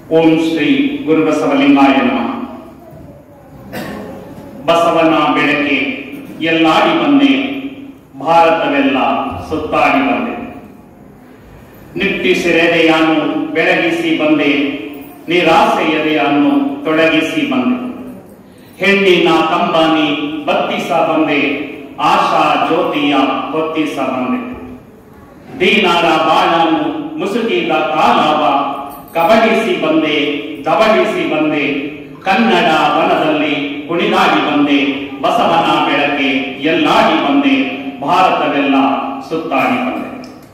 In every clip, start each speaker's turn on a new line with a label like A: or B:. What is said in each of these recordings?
A: ಓಂ ಶ್ರೀ ಗುರುಬಸವಲಿಂಗಾಯ ನಮಃ ಬಸವನ ಬೆಳಕೆ ಎಲ್ಲಾಡಿ ಬಂದೆ ಭಾರತವೆಲ್ಲ ಸುತ್ತಾಡಿ ಬಂದೆ ನಿಟ್ಟಿಸಿರೆದೆಯನ್ನು ಬೆಳಗಿಸಿ ಬಂದೆ ನಿರಾಸೆಯದೆಯನ್ನು ತೊಡಗಿಸಿ ಬಂದೆ ಹೆಣ್ಣಿನ ಕಂಬನಿ ಬತ್ತಿಸ ಬಂದೆ ಆಶಾ ಜ್ಯೋತಿಯ ಹೊತ್ತಿಸ ಬಂದೆ ದೀನಾರ ಬಾಳನ್ನು ಮುಸುಕಿದ ಕಾಲಾವ ಕಬಡಿಸಿ ಬಂದೆ ದಬಡಿಸಿ ಬಂದೆ ಕನ್ನಡ ವನದಲ್ಲಿ ಕುಣಿದಾಡಿ ಬಂದೆ ಬಸವನ ಬೆಳಕೆ ಎಲ್ಲಾಡಿ ಬಂದೆ ಭಾರತವೆಲ್ಲ ಸುತ್ತಾಡಿ ಬಂದೆ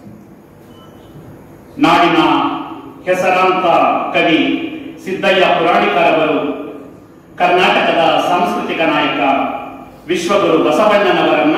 A: ನಾಡಿನ ಹೆಸರಾಂತ ಕವಿ ಸಿದ್ದಯ್ಯ ಪುರಾಣಿಕರವರು ಕರ್ನಾಟಕದ ಸಾಂಸ್ಕೃತಿಕ ನಾಯಕ ವಿಶ್ವಗುರು ಬಸವಣ್ಣನವರನ್ನ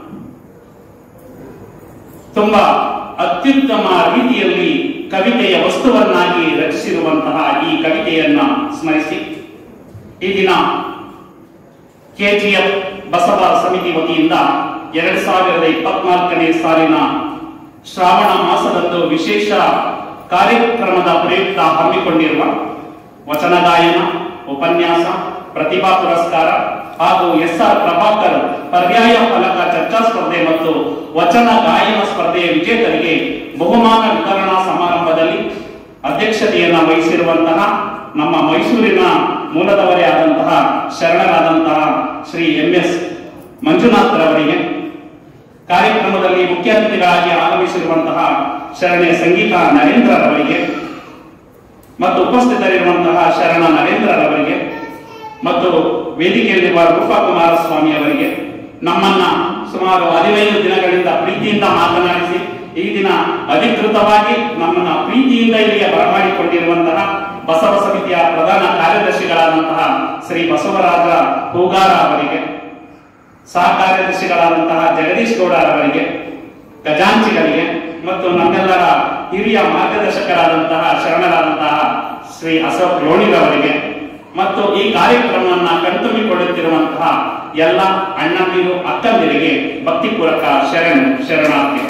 A: ತುಂಬಾ ಅತ್ಯುತ್ತಮ ರೀತಿಯಲ್ಲಿ ಕವಿತೆಯ ವಸ್ತುವನ್ನಾಗಿ ರಚಿಸಿರುವಂತಹ ಈ ಕವಿತೆಯನ್ನ ಸ್ಮರಿಸಿ ಈ ದಿನ ಕೆಜಿಎಫ್ ಬಸವ ಸಮಿತಿ ವತಿಯಿಂದ ಎರಡ್ ಸಾವಿರದ ಇಪ್ಪತ್ನಾಲ್ಕನೇ ಸಾಲಿನ ಶ್ರಾವಣ ಮಾಸದಂದು ವಿಶೇಷ ಕಾರ್ಯಕ್ರಮದ ಪ್ರಯುಕ್ತ ಹಮ್ಮಿಕೊಂಡಿರುವ ವಚನ ಗಾಯನ ಉಪನ್ಯಾಸ ಪ್ರತಿಭಾ ಪುರಸ್ಕಾರ ಹಾಗೂ ಎಸ್ ಆರ್ ಪ್ರಭಾಕರ್ ಪರ್ಯಾಯ ಫಲಕ ಚರ್ಚಾ ಸ್ಪರ್ಧೆ ಮತ್ತು ವಚನ ಗಾಯನ ಸ್ಪರ್ಧೆಯ ವಿಜೇತರಿಗೆ ಬಹುಮಾನ ವಿತರಣಾ ಸಮಾರಂಭದಲ್ಲಿ ಅಧ್ಯಕ್ಷತೆಯನ್ನ ವಹಿಸಿರುವಂತಹ ನಮ್ಮ ಮೈಸೂರಿನ ಮೂಲದವರೇ ಆದಂತಹ ಶರಣರಾದಂತಹ ಶ್ರೀ ಎಂ ಎಸ್ ಮಂಜುನಾಥ್ ರವರಿಗೆ ಕಾರ್ಯಕ್ರಮದಲ್ಲಿ ಮುಖ್ಯ ಅತಿಥಿಗಳಾಗಿ ಆಗಮಿಸಿರುವಂತಹ ಶರಣೆ ಸಂಗೀತ ನರೇಂದ್ರ ರವರಿಗೆ ಮತ್ತು ಉಪಸ್ಥಿತರಿರುವಂತಹ ಶರಣ ನರೇಂದ್ರ ರವರಿಗೆ ಮತ್ತು ವೇದಿಕೆಯಲ್ಲಿರುವ ರೂಪಾ ಕುಮಾರಸ್ವಾಮಿ ಅವರಿಗೆ ನಮ್ಮನ್ನ ಸುಮಾರು ಹದಿನೈದು ದಿನಗಳಿಂದ ಪ್ರೀತಿಯಿಂದ ಮಾತನಾಡಿಸಿ ಈ ದಿನ ಅಧಿಕೃತವಾಗಿ ನಮ್ಮನ್ನ ಪ್ರೀತಿಯಿಂದ ಇಲ್ಲಿಗೆ ಬರಮಾಡಿಕೊಂಡಿರುವಂತಹ ಬಸವ ಸಮಿತಿಯ ಪ್ರಧಾನ ಕಾರ್ಯದರ್ಶಿಗಳಾದಂತಹ ಶ್ರೀ ಬಸವರಾಜ ಹೂಗಾರ ಅವರಿಗೆ ಸಹ ಕಾರ್ಯದರ್ಶಿಗಳಾದಂತಹ ಜಗದೀಶ್ ಗೌಡ ಅವರಿಗೆ ಖಜಾಂಚಿಗಳಿಗೆ ಮತ್ತು ನಮ್ಮೆಲ್ಲರ ಹಿರಿಯ ಮಾರ್ಗದರ್ಶಕರಾದಂತಹ ಶರಣರಾದಂತಹ ಶ್ರೀ ಅಶೋಕ್ ಲೋಣಿರವರಿಗೆ ಮತ್ತು ಈ ಕಾರ್ಯಕ್ರಮವನ್ನ ಕಣ್ತುಂಬಿಕೊಳ್ಳುತ್ತಿರುವಂತಹ ಎಲ್ಲ ಅಣ್ಣಂದಿರು ಅಕ್ಕಂದಿರಿಗೆ ಭಕ್ತಿಪೂರ್ವಕ ಶರಣು ಶರಣಾರ್ಥಿ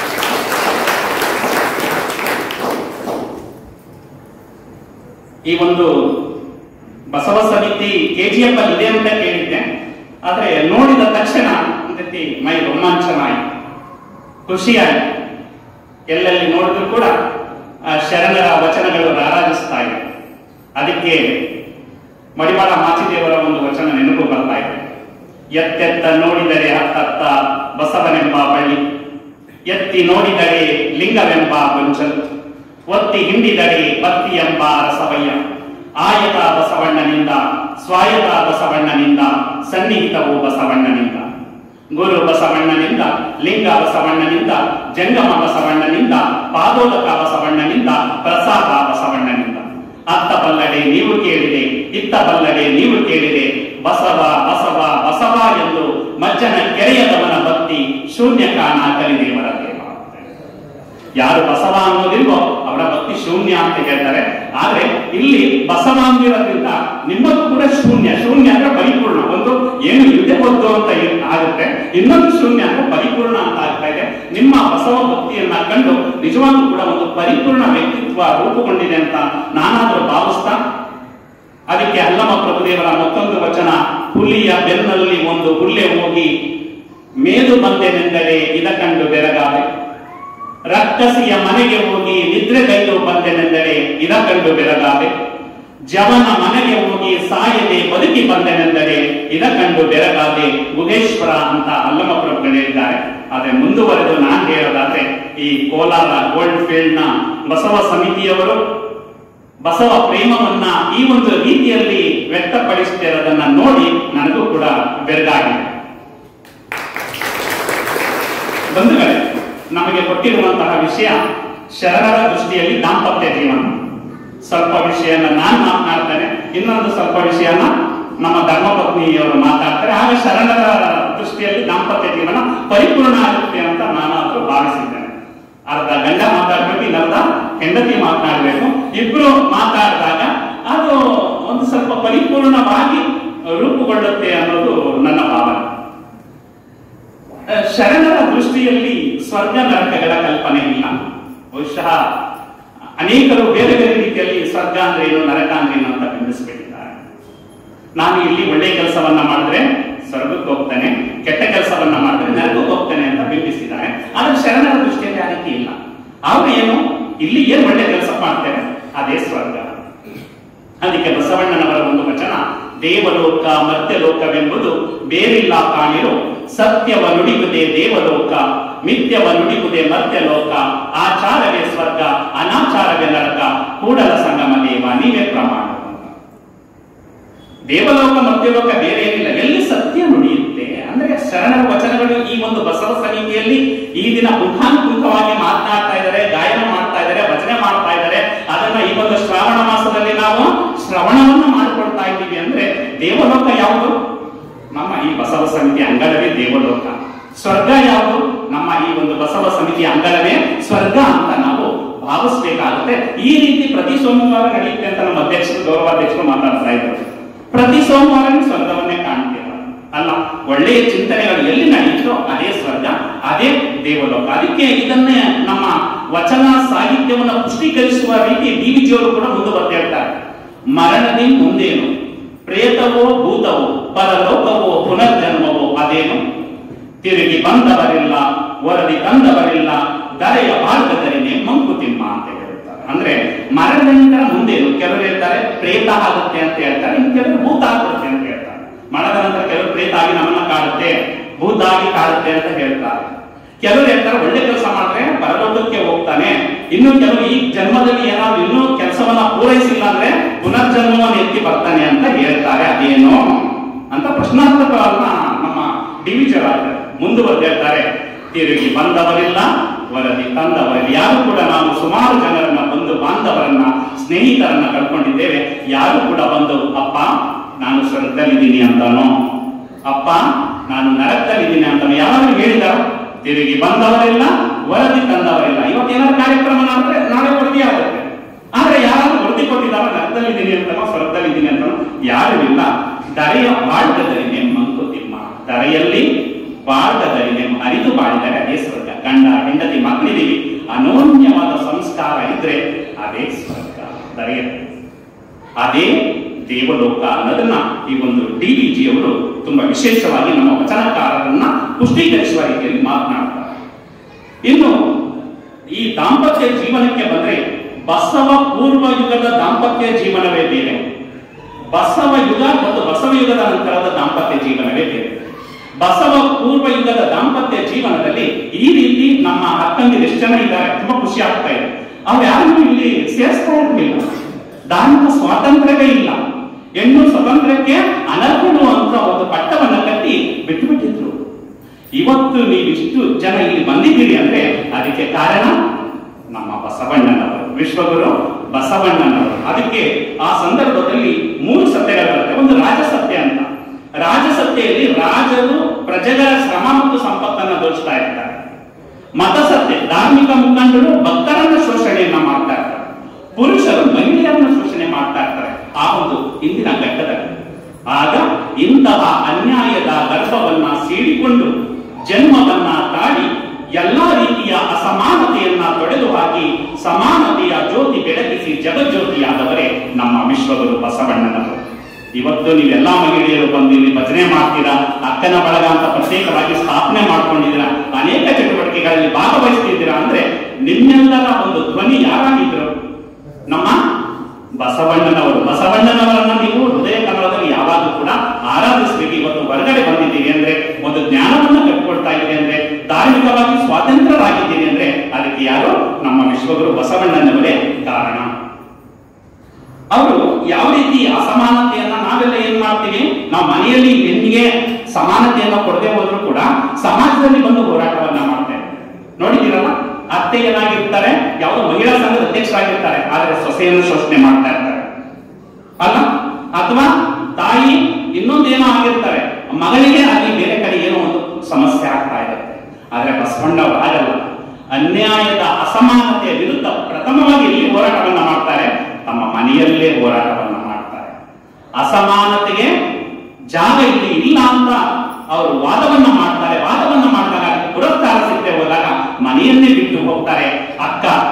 A: ಈ ಒಂದು ಬಸವ ಸಮಿತಿ ಕೆಜಿಎಫ್ ಅಲ್ಲಿ ಇದೆ ಅಂತ ಕೇಳಿದ್ದೆ ಆದ್ರೆ ನೋಡಿದ ತಕ್ಷಣ ಒಂದತಿ ಮೈ ರೋಮಾಂಚನ ಆಯಿತು ಖುಷಿಯಾಯಿತು ಎಲ್ಲೆಲ್ಲಿ ನೋಡಿದ್ರು ಕೂಡ ಆ ಶರಣರ ವಚನಗಳು ರಾರಾಜಿಸ್ತಾ ಇದೆ ಅದಕ್ಕೆ ಮಡಿವಾಳ ಮಾಚಿದೇವರ ಒಂದು ವಚನ ನೆನಪು ಬರ್ತಾ ಇದೆ ಎತ್ತೆತ್ತ ನೋಡಿದರೆ ಹತ್ತತ್ತ ಬಸವನೆಂಬ ಬಳ್ಳಿ ಎತ್ತಿ ನೋಡಿದರೆ ಲಿಂಗವೆಂಬ ಗೊಂಚಲು ಒತ್ತಿ ಹಿಂಡಿದರೆ ಬತ್ತಿ ಎಂಬ ರಸವಯ್ಯ ಆಯತ ಬಸವಣ್ಣನಿಂದ ಸ್ವಾಯತ ಬಸವಣ್ಣನಿಂದ ಸನ್ನಿಹಿತವು ಬಸವಣ್ಣನಿಂದ ಗುರು ಬಸವಣ್ಣನಿಂದ ಲಿಂಗ ಬಸವಣ್ಣನಿಂದ ಜಂಗಮ ಬಸವಣ್ಣನಿಂದ ಪಾದೋದಕ ಬಸವಣ್ಣನಿಂದ ಪ್ರಸಾದ ಬಸವಣ್ಣನಿಂದ ಅತ್ತ ಬಲ್ಲಡೆ ನೀವು ಕೇಳಿದೆ ಇತ್ತ ಬಲ್ಲಡೆ ನೀವು ಕೇಳಿದೆ ಬಸವ ಬಸವ ಬಸವ ಎಂದು ಮಜ್ಜನ ಕೆರೆಯದವನ ಭಕ್ತಿ ಶೂನ್ಯ ಕಾಣ ಕಲಿದೇವರ ದೇವ ಯಾರು ಬಸವ ಅನ್ನೋದಿಲ್ವೋ ಅವರ ಭಕ್ತಿ ಶೂನ್ಯ ಅಂತ ಹೇಳ್ತಾರೆ ಆದ್ರೆ ಇಲ್ಲಿ ಬಸವ ಅಂದಿರೋದ್ರಿಂದ ನಿಮ್ಮದು ಕೂಡ ಶೂನ್ಯ ಶೂನ್ಯ ಅಂದ್ರೆ ಪರಿಪೂರ್ಣ ಒಂದು ಏನು ಇದೆ ಒಂದು ಅಂತ ಇರ್- ಆಗುತ್ತೆ ಇನ್ನೊಂದು ಶೂನ್ಯ ಅಂದ್ರೆ ಪರಿಪೂರ್ಣ ಅಂತ ಆಗ್ತಾ ಇದೆ ನಿಮ್ಮ ಬಸವ ಭಕ್ತಿಯನ್ನ ಕಂಡು ನಿಜವಾಗ್ಲೂ ಕೂಡ ಒಂದು ಪರಿಪೂರ್ಣ ವ್ಯಕ್ತಿತ್ವ ರೂಪುಗೊಂಡಿದೆ ಅಂತ ನಾನಾದ್ರೂ ಭಾವಿಸ್ತಾ ಅದಕ್ಕೆ ಅಲ್ಲಮ ಪ್ರಭುದೇವರ ಮತ್ತೊಂದು ವಚನ ಹುಲಿಯ ಬೆನ್ನಲ್ಲಿ ಒಂದು ಹುಲ್ಲೆ ಹೋಗಿ ಮೇದು ಬಂದೆನೆಂದರೆ ಇದ ಕಂಡು ಬೆರಗಾದೆ ರಕ್ಕಸಿಯ ಮನೆಗೆ ಹೋಗಿ ನಿದ್ರೆಗೈದು ಬಂದೆನೆಂದರೆ ಇದ ಕಂಡು ಬೆರಗಾದೆ ಜವನ ಮನೆಗೆ ಹೋಗಿ ಸಾಯದೆ ಬದುಕಿ ಬಂದೆನೆಂದರೆ ಇದ ಕಂಡು ಬೆರಗಾದೆ ಗುಹೇಶ್ವರ ಅಂತ ಅಲ್ಲಮ ಪ್ರಭುಗಳು ಹೇಳಿದ್ದಾರೆ ಆದ್ರೆ ಮುಂದುವರೆದು ನಾನು ಹೇಳೋದಾದ್ರೆ ಈ ಕೋಲಾರ ಗೋಲ್ಡ್ ಫೀಲ್ಡ್ ನ ಬಸವ ಸಮಿತಿಯವರು ಬಸವ ಪ್ರೇಮವನ್ನ ಈ ಒಂದು ರೀತಿಯಲ್ಲಿ ವ್ಯಕ್ತಪಡಿಸುತ್ತಿರೋದನ್ನ ನೋಡಿ ನನಗೂ ಕೂಡ ಬೆರಗಾಗಿದೆ ಬಂಧುಗಳೇ ನಮಗೆ ಕೊಟ್ಟಿರುವಂತಹ ವಿಷಯ ಶರಣರ ದೃಷ್ಟಿಯಲ್ಲಿ ದಾಂಪತ್ಯ ಜೀವನ ಸ್ವಲ್ಪ ವಿಷಯನ ನಾನು ಮಾತನಾಡ್ತೇನೆ ಇನ್ನೊಂದು ಸ್ವಲ್ಪ ವಿಷಯನ ನಮ್ಮ ಧರ್ಮಪತ್ನಿಯವರು ಮಾತಾಡ್ತಾರೆ ಆಗ ಶರಣರ ದೃಷ್ಟಿಯಲ್ಲಿ ದಾಂಪತ್ಯ ಜೀವನ ಪರಿಪೂರ್ಣ ಆಗುತ್ತೆ ಅಂತ ನಾನಾದ್ರೂ ಭಾವಿಸಿದ್ದೇನೆ ಅರ್ಧ ಗಂಡ ಮಾತಾಡ್ಬೇಕು ಇನ್ನರ್ಧ ಹೆಂಡತಿ ಮಾತನಾಡಬೇಕು ಇಬ್ರು ಮಾತಾಡಿದಾಗ ಅದು ಒಂದು ಸ್ವಲ್ಪ ಪರಿಪೂರ್ಣವಾಗಿ ರೂಪುಗೊಳ್ಳುತ್ತೆ ಅನ್ನೋದು ನನ್ನ ಭಾವನೆ ಶರಣರ ದೃಷ್ಟಿಯಲ್ಲಿ ಸ್ವರ್ಗ ನರಕಗಳ ಕಲ್ಪನೆ ಇಲ್ಲ ಬಹುಶಃ ಅನೇಕರು ಬೇರೆ ಬೇರೆ ರೀತಿಯಲ್ಲಿ ಸ್ವರ್ಗ ಅಂದ್ರೆ ಏನು ನರಕ ಅಂದ್ರೆ ಏನು ಅಂತ ಬಿಂಬಿಸ್ಬಿಟ್ಟಿದ್ದಾರೆ ನಾನು ಇಲ್ಲಿ ಒಳ್ಳೆ ಕೆಲಸವನ್ನ ಮಾಡಿದ್ರೆ ಸ್ವರ್ಗಕ್ಕೆ ಹೋಗ್ತಾನೆ ಕೆಟ್ಟ ಕೆಲಸವನ್ನ ಮಾಡಿದ್ರೆ ನರಕಕ್ಕೆ ಹೋಗ್ತಾನೆ ಅಂತ ಬಿಂಬಿಸಿದ್ದಾರೆ ಆದ್ರೆ ಶರಣರ ದೃಷ್ಟಿಯಲ್ಲಿ ಆ ರೀತಿ ಇಲ್ಲ ಆಗ ಏನು ಇಲ್ಲಿ ಏನ್ ಒಳ್ಳೆ ಕೆಲಸ ಮಾಡ್ತೇವೆ ಅದೇ ಸ್ವರ್ಗ ಅದಕ್ಕೆ ಬಸವಣ್ಣನವರ ಒಂದು ವಚನ ದೇವಲೋಕ ಮರ್ತ್ಯಲೋಕವೆಂಬುದು ಬೇರಿಲ್ಲ ಕಾಣಿರು ಸತ್ಯವ ನುಡಿಗುದೇ ದೇವಲೋಕ ಮಿಥ್ಯವ ನುಡಿಗುದೇ ಮರ್ತ್ಯಲೋಕ ಆಚಾರವೇ ಸ್ವರ್ಗ ಅನಾಚಾರವೇ ನರಕ ಕೂಡಲ ಸಂಗಮ ದೇವ ನೀವೇ ಪ್ರಮಾಣ ದೇವಲೋಕ ಮರ್ತ್ಯಲೋಕ ಬೇರೆ ಏನಿಲ್ಲ ಎಲ್ಲಿ ಸತ್ಯ ನುಡಿಯುತ್ತೆ ಅಂದ್ರೆ ಶರಣರ ವಚನಗಳು ಈ ಒಂದು ಬಸವ ಸಮಿತಿಯಲ್ಲಿ ಈ ದಿನ ಮುಖಾನುಮುಖವಾಗಿ ಮಾತನಾಡ್ತಾ ಇದ್ದಾರೆ ಗಾಯನ ಮಾಡ್ತಾ ಇದ್ದಾರೆ ವಚನೆ ಮಾಡ್ತಾ ಇದ್ದಾರೆ ಅದನ್ನ ಈ ಒಂದು ಶ್ರಾವಣ ಮಾಸದಲ್ಲಿ ನಾವು ಶ್ರವಣವನ್ನ ಮಾಡಿಕೊಡ್ತಾ ಇದ್ದೀವಿ ಅಂದ್ರೆ ದೇವಲೋಕ ಯಾವುದು ನಮ್ಮ ಈ ಬಸವ ಸಮಿತಿ ಅಂಗಳವೇ ದೇವಲೋಕ ಸ್ವರ್ಗ ಯಾವುದು ನಮ್ಮ ಈ ಒಂದು ಬಸವ ಸಮಿತಿಯ ಅಂಗಳವೇ ಸ್ವರ್ಗ ಅಂತ ನಾವು ಭಾವಿಸ್ಬೇಕಾಗುತ್ತೆ ಈ ರೀತಿ ಪ್ರತಿ ಸೋಮವಾರ ನಡೆಯುತ್ತೆ ಅಂತ ನಮ್ಮ ಅಧ್ಯಕ್ಷರು ಗೌರವಾಧ್ಯಕ್ಷರು ಮಾತಾಡ್ತಾ ಇದ್ರು ಪ್ರತಿ ಸೋಮವಾರ ಸ್ವರ್ಗವನ್ನೇ ಕಾಣ್ತೀರ ಅಲ್ಲ ಒಳ್ಳೆಯ ಚಿಂತನೆಗಳು ಎಲ್ಲಿ ನಡೆಯುತ್ತೋ ಅದೇ ಸ್ವರ್ಗ ಅದೇ ದೇವಲೋಕ ಅದಕ್ಕೆ ಇದನ್ನೇ ನಮ್ಮ ವಚನ ಸಾಹಿತ್ಯವನ್ನು ಪುಷ್ಟೀಕರಿಸುವ ರೀತಿ ಡಿ ವಿಜಿಯವರು ಕೂಡ ಮುಂದುವರೆದು ಹೇಳ್ತಾರೆ ಮರಣದಿ ಮುಂದೇನು ಪ್ರೇತವೋ ಭೂತವೋ ಪರಲೋಕವೋ ಪುನರ್ಜನ್ಮವೋ ಅದೇನು ತಿರುಗಿ ಬಂದವರಿಲ್ಲ ವರದಿ ತಂದವರಿಲ್ಲ ದರೆಯ ಮಾರ್ಗದರಿನೇ ಮಂಕುತಿಮ್ಮ ಅಂತ ಹೇಳ್ತಾರೆ ಅಂದ್ರೆ ಮರಣದ ನಂತರ ಮುಂದೇನು ಕೆಲವರು ಹೇಳ್ತಾರೆ ಪ್ರೇತ ಆಗುತ್ತೆ ಅಂತ ಹೇಳ್ತಾರೆ ಇನ್ನು ಕೆಲವರು ಭೂತ ಆಗುತ್ತೆ ಅಂತ ಹೇಳ್ತಾರೆ ಮರಣದ ನಂತರ ಕೆಲವರು ಪ್ರೇತ ಆಗಿ ನಮ್ಮನ್ನ ಕಾಡುತ್ತೆ ಭೂತ ಆಗಿ ಕಾಡುತ್ತೆ ಅಂತ ಹೇಳ್ತಾರೆ ಕೆಲವರು ಹೇಳ್ತಾರೆ ಒಳ್ಳೆ ಕೆಲಸ ಮಾಡಿದ್ರೆ ಪರಲೋಕಕ್ಕೆ ಹೋಗ್ತಾನೆ ಇನ್ನು ಕೆಲವರು ಈ ಜನ್ಮದಲ್ಲಿ ಏನಾದ್ರು ಇನ್ನೂ ಕೆಲಸವನ್ನ ಪೂರೈಸಿಲ್ಲ ಅಂದ್ರೆ ಪುನರ್ಜನ್ಮವನ್ನು ಎತ್ತಿ ಬರ್ತಾನೆ ಅಂತ ಹೇಳ್ತಾರೆ ಅದೇನು ಅಂತ ಪ್ರಶ್ನಾರ್ಥಕವನ್ನ ನಮ್ಮ ಡಿವಿಜನ್ ಮುಂದುವರೆದು ಹೇಳ್ತಾರೆ ತಿರುಗಿ ಬಂದವರಿಲ್ಲ ವರದಿ ತಂದವರಿಲ್ಲ ಯಾರು ಕೂಡ ನಾವು ಸುಮಾರು ಜನರನ್ನ ಬಂದು ಬಾಂಧವರನ್ನ ಸ್ನೇಹಿತರನ್ನ ಕಳ್ಕೊಂಡಿದ್ದೇವೆ ಯಾರು ಕೂಡ ಬಂದು ಅಪ್ಪ ನಾನು ಸ್ವರ್ಗದಲ್ಲಿದ್ದೀನಿ ಅಂತಾನೋ ಅಪ್ಪ ನಾನು ನರಕದಲ್ಲಿದ್ದೀನಿ ಅಂತ ಯಾರು ಹೇಳಿದಾರ ತಿರುಗಿ ಬಂದವರಿಲ್ಲ ವರದಿ ತಂದವರಿಲ್ಲ ಇವತ್ತು ಏನಾದ್ರು ಕಾರ್ಯಕ್ರಮ ಮಾಡಿದ್ರೆ ನಾಳೆ ವರದಿ ಆಗುತ್ತೆ ಆದ್ರೆ ಯಾರು ವರದಿ ಕೊಟ್ಟಿದ್ದಾರ ನರಕದಲ್ಲಿದ್ದೀನಿ ಅಂತನೋ ಸ್ವರ್ಗದಲ್ಲಿದ್ದೀನಿ ಅಂತನೋ ಯಾರು ಇಲ್ಲ ದರೆಯ ಬಾಳ್ಗದರಿನೇ ಮಂಕುತಿಮ್ಮ ದರೆಯಲ್ಲಿ ಬಾಳ್ಗದರಿನೇ ಅರಿತು ಬಾಳಿದರೆ ಅದೇ ಸ್ವರ್ಗ ಗಂಡ ಹೆಂಡತಿ ಮಕ್ಕಳಿದ್ದೀವಿ ಅನೋನ್ಯವಾದ ಸಂಸ್ಕಾರ ಇದ್ರೆ ಅದೇ ಸ್ವರ್ಗ ದರೆಯ ಅದೇ ದೇವಲೋಕ ಅನ್ನೋದನ್ನ ಈ ಒಂದು ಡಿ ವಿ ಜಿ ಅವರು ತುಂಬಾ ವಿಶೇಷವಾಗಿ ನಮ್ಮ ವಚನಕಾರರನ್ನ ಪುಷ್ಟೀಕರಿಸುವ ರೀತಿಯಲ್ಲಿ ಮಾತನಾಡ್ತಾರೆ ಇನ್ನು ಈ ದಾಂಪತ್ಯ ಜೀವನಕ್ಕೆ ಬಂದ್ರೆ ಬಸವ ಪೂರ್ವ ಯುಗದ ದಾಂಪತ್ಯ ಜೀವನವೇ ಬೇರೆ ಬಸವ ಯುಗ ಮತ್ತು ಬಸವ ಯುಗದ ನಂತರದ ದಾಂಪತ್ಯ ಜೀವನವೇ ಬೇರೆ ಬಸವ ಪೂರ್ವ ಯುಗದ ದಾಂಪತ್ಯ ಜೀವನದಲ್ಲಿ ಈ ರೀತಿ ನಮ್ಮ ಅಕ್ಕಂದಿರು ಎಷ್ಟು ಜನ ಇದ್ದಾರೆ ತುಂಬಾ ಖುಷಿ ಆಗ್ತಾ ಇದೆ ಅವ್ರು ಯಾರನ್ನೂ ಇಲ್ಲಿ ಸೇರಿಸ್ತಾ ಇರಲಿಲ್ಲ ಧಾರ್ಮಿಕ ಸ್ವಾತಂತ್ರ್ಯವೇ ಇಲ್ಲ ಹೆಣ್ಣು ಸ್ವತಂತ್ರಕ್ಕೆ ಅನರ್ಹಳು ಅಂತ ಒಂದು ಪಟ್ಟವನ್ನ ಕಟ್ಟಿ ಬಿಟ್ಟು ಬಿಟ್ಟಿದ್ರು ಇವತ್ತು ನೀವಿಷ್ಟು ಜನ ಇಲ್ಲಿ ಬಂದಿದ್ದೀರಿ ಅಂದ್ರೆ ಅದಕ್ಕೆ ಕಾರಣ ನಮ್ಮ ಬಸವಣ್ಣನವರು ವಿಶ್ವಗುರು ಬಸವಣ್ಣನವರು ಅದಕ್ಕೆ ಆ ಸಂದರ್ಭದಲ್ಲಿ ಮೂರು ಸತ್ಯಗಳಿರುತ್ತೆ ಒಂದು ರಾಜಸತ್ಯ ಅಂತ ರಾಜಸತ್ತೆಯಲ್ಲಿ ರಾಜರು ಪ್ರಜೆಗಳ ಶ್ರಮ ಮತ್ತು ಸಂಪತ್ತನ್ನ ದೋಚ್ತಾ ಇರ್ತಾರೆ ಮತಸತ್ಯ ಧಾರ್ಮಿಕ ಮುಖಂಡರು ಭಕ್ತರನ್ನ ಶೋಷಣೆಯನ್ನ ಮಾಡ್ತಾ ಇರ್ತಾರೆ ಪುರುಷರು ಮಹಿಳೆಯರನ್ನ ಶೋಷಣೆ ಮಾಡ್ತಾ ಇರ್ತಾರೆ ಆ ಒಂದು ಇಂದಿನ ಘಟ್ಟದಲ್ಲಿ ಆಗ ಇಂತಹ ಅನ್ಯಾಯದ ಗರ್ಭವನ್ನ ಸೀಳಿಕೊಂಡು ಜನ್ಮವನ್ನ ತಾಳಿ ಎಲ್ಲಾ ರೀತಿಯ ಅಸಮಾನತೆಯನ್ನ ತೊಡೆದು ಹಾಕಿ ಸಮಾನತೆಯ ಜ್ಯೋತಿ ಬೆಳಗಿಸಿ ಜಗಜ್ಯೋತಿಯಾದವರೇ ನಮ್ಮ ವಿಶ್ವಗುರು ಬಸವಣ್ಣನವರು ಇವತ್ತು ನೀವೆಲ್ಲಾ ಮಹಿಳೆಯರು ಬಂದು ಇಲ್ಲಿ ಭಜನೆ ಮಾಡ್ತೀರಾ ಅಕ್ಕನ ಬಳಗ ಅಂತ ಪ್ರತ್ಯೇಕವಾಗಿ ಸ್ಥಾಪನೆ ಮಾಡ್ಕೊಂಡಿದ್ದೀರಾ ಅನೇಕ ಚಟುವಟಿಕೆಗಳಲ್ಲಿ ಭಾಗವಹಿಸ್ತಿದ್ದೀರಾ ಅಂದ್ರೆ ನಿಮ್ಮೆಲ್ಲರ ಒಂದು ಧ್ವನಿ ಯಾರಾಗಿದ್ರು ನಮ್ಮ ಬಸವಣ್ಣನವರು ಬಸವಣ್ಣನವರನ್ನ ನೀವು ಹೃದಯ ಕನ್ನಡದಲ್ಲಿ ಯಾವಾಗಲೂ ಕೂಡ ಆರಾಧಿಸಬೇಕು ಇವತ್ತು ಹೊರಗಡೆ ಬಂದಿದ್ದೀರಿ ಅಂದ್ರೆ ಒಂದು ಜ್ಞಾನವನ್ನ ಕಟ್ಕೊಳ್ತಾ ಇದ್ದೀರಿ ಅಂದ್ರೆ ಧಾರ್ಮಿಕವಾಗಿ ಸ್ವಾತಂತ್ರ್ಯರಾಗಿದ್ದೀರಿ ಅಂದ್ರೆ ಅದಕ್ಕೆ ಯಾರು ನಮ್ಮ ವಿಶ್ವಗುರು ಬಸವಣ್ಣನವರೇ ಕಾರಣ ಅವರು ಯಾವ ರೀತಿ ಅಸಮಾನತೆಯನ್ನ ನಾವೆಲ್ಲ ಏನ್ ಮಾಡ್ತೀವಿ ನಾವು ಮನೆಯಲ್ಲಿ ಹೆಣ್ಣಿಗೆ ಸಮಾನತೆಯನ್ನ ಕೊಡದೆ ಹೋದ್ರು ಕೂಡ ಸಮಾಜದಲ್ಲಿ ಬಂದು ಹೋರಾಟವನ್ನ ಮಾಡ್ತೇವೆ ನೋಡಿದ್ದೀರಲ್ಲ ಅತ್ತೆ ಏನಾಗಿರ್ತಾರೆ ಯಾವುದೋ ಮಹಿಳಾ ಸಂಘದ ಅಧ್ಯಕ್ಷರಾಗಿರ್ತಾರೆ ಆದ್ರೆ ಸೊಸೆಯನ್ನು ಶೋಷಣೆ ಮಾಡ್ತಾ ಇರ್ತಾರೆ ಅಲ್ಲ ಅಥವಾ ತಾಯಿ ಇನ್ನೊಂದೇನೋ ಆಗಿರ್ತಾರೆ ಮಗಳಿಗೆ ಅಲ್ಲಿ ಬೇರೆ ಕಡೆ ಏನೋ ಒಂದು ಸಮಸ್ಯೆ ಆಗ್ತಾ ಇರುತ್ತೆ ಆದ್ರೆ ಬಸವಣ್ಣವರು ಆಗಲ್ಲ ಅನ್ಯಾಯದ ಅಸಮಾನತೆಯ ವಿರುದ್ಧ ಪ್ರಥಮವಾಗಿ ಎಲ್ಲಿ ಹೋರಾಟವನ್ನ ಮಾಡ್ತಾರೆ ತಮ್ಮ ಮನೆಯಲ್ಲೇ ಹೋರಾಟವನ್ನ ಮಾಡ್ತಾರೆ ಅಸಮಾನತೆಗೆ ಜಾಗ ಇಲ್ಲಿ ಇಲ್ಲ ಅಂತ ಅವರು ವಾದವನ್ನ ಮಾಡ್ತಾರೆ ವಾದವನ್ನ ಮಾಡಿದಾಗ ಅದಕ್ಕೆ ಪುರಸ್ಕಾರ ಸಿಗದೆ ಹೋದಾಗ ಮನೆಯನ್ನೇ ಬಿಟ್ಟು ಹೋಗ್ತಾರೆ ಅಕ್ಕ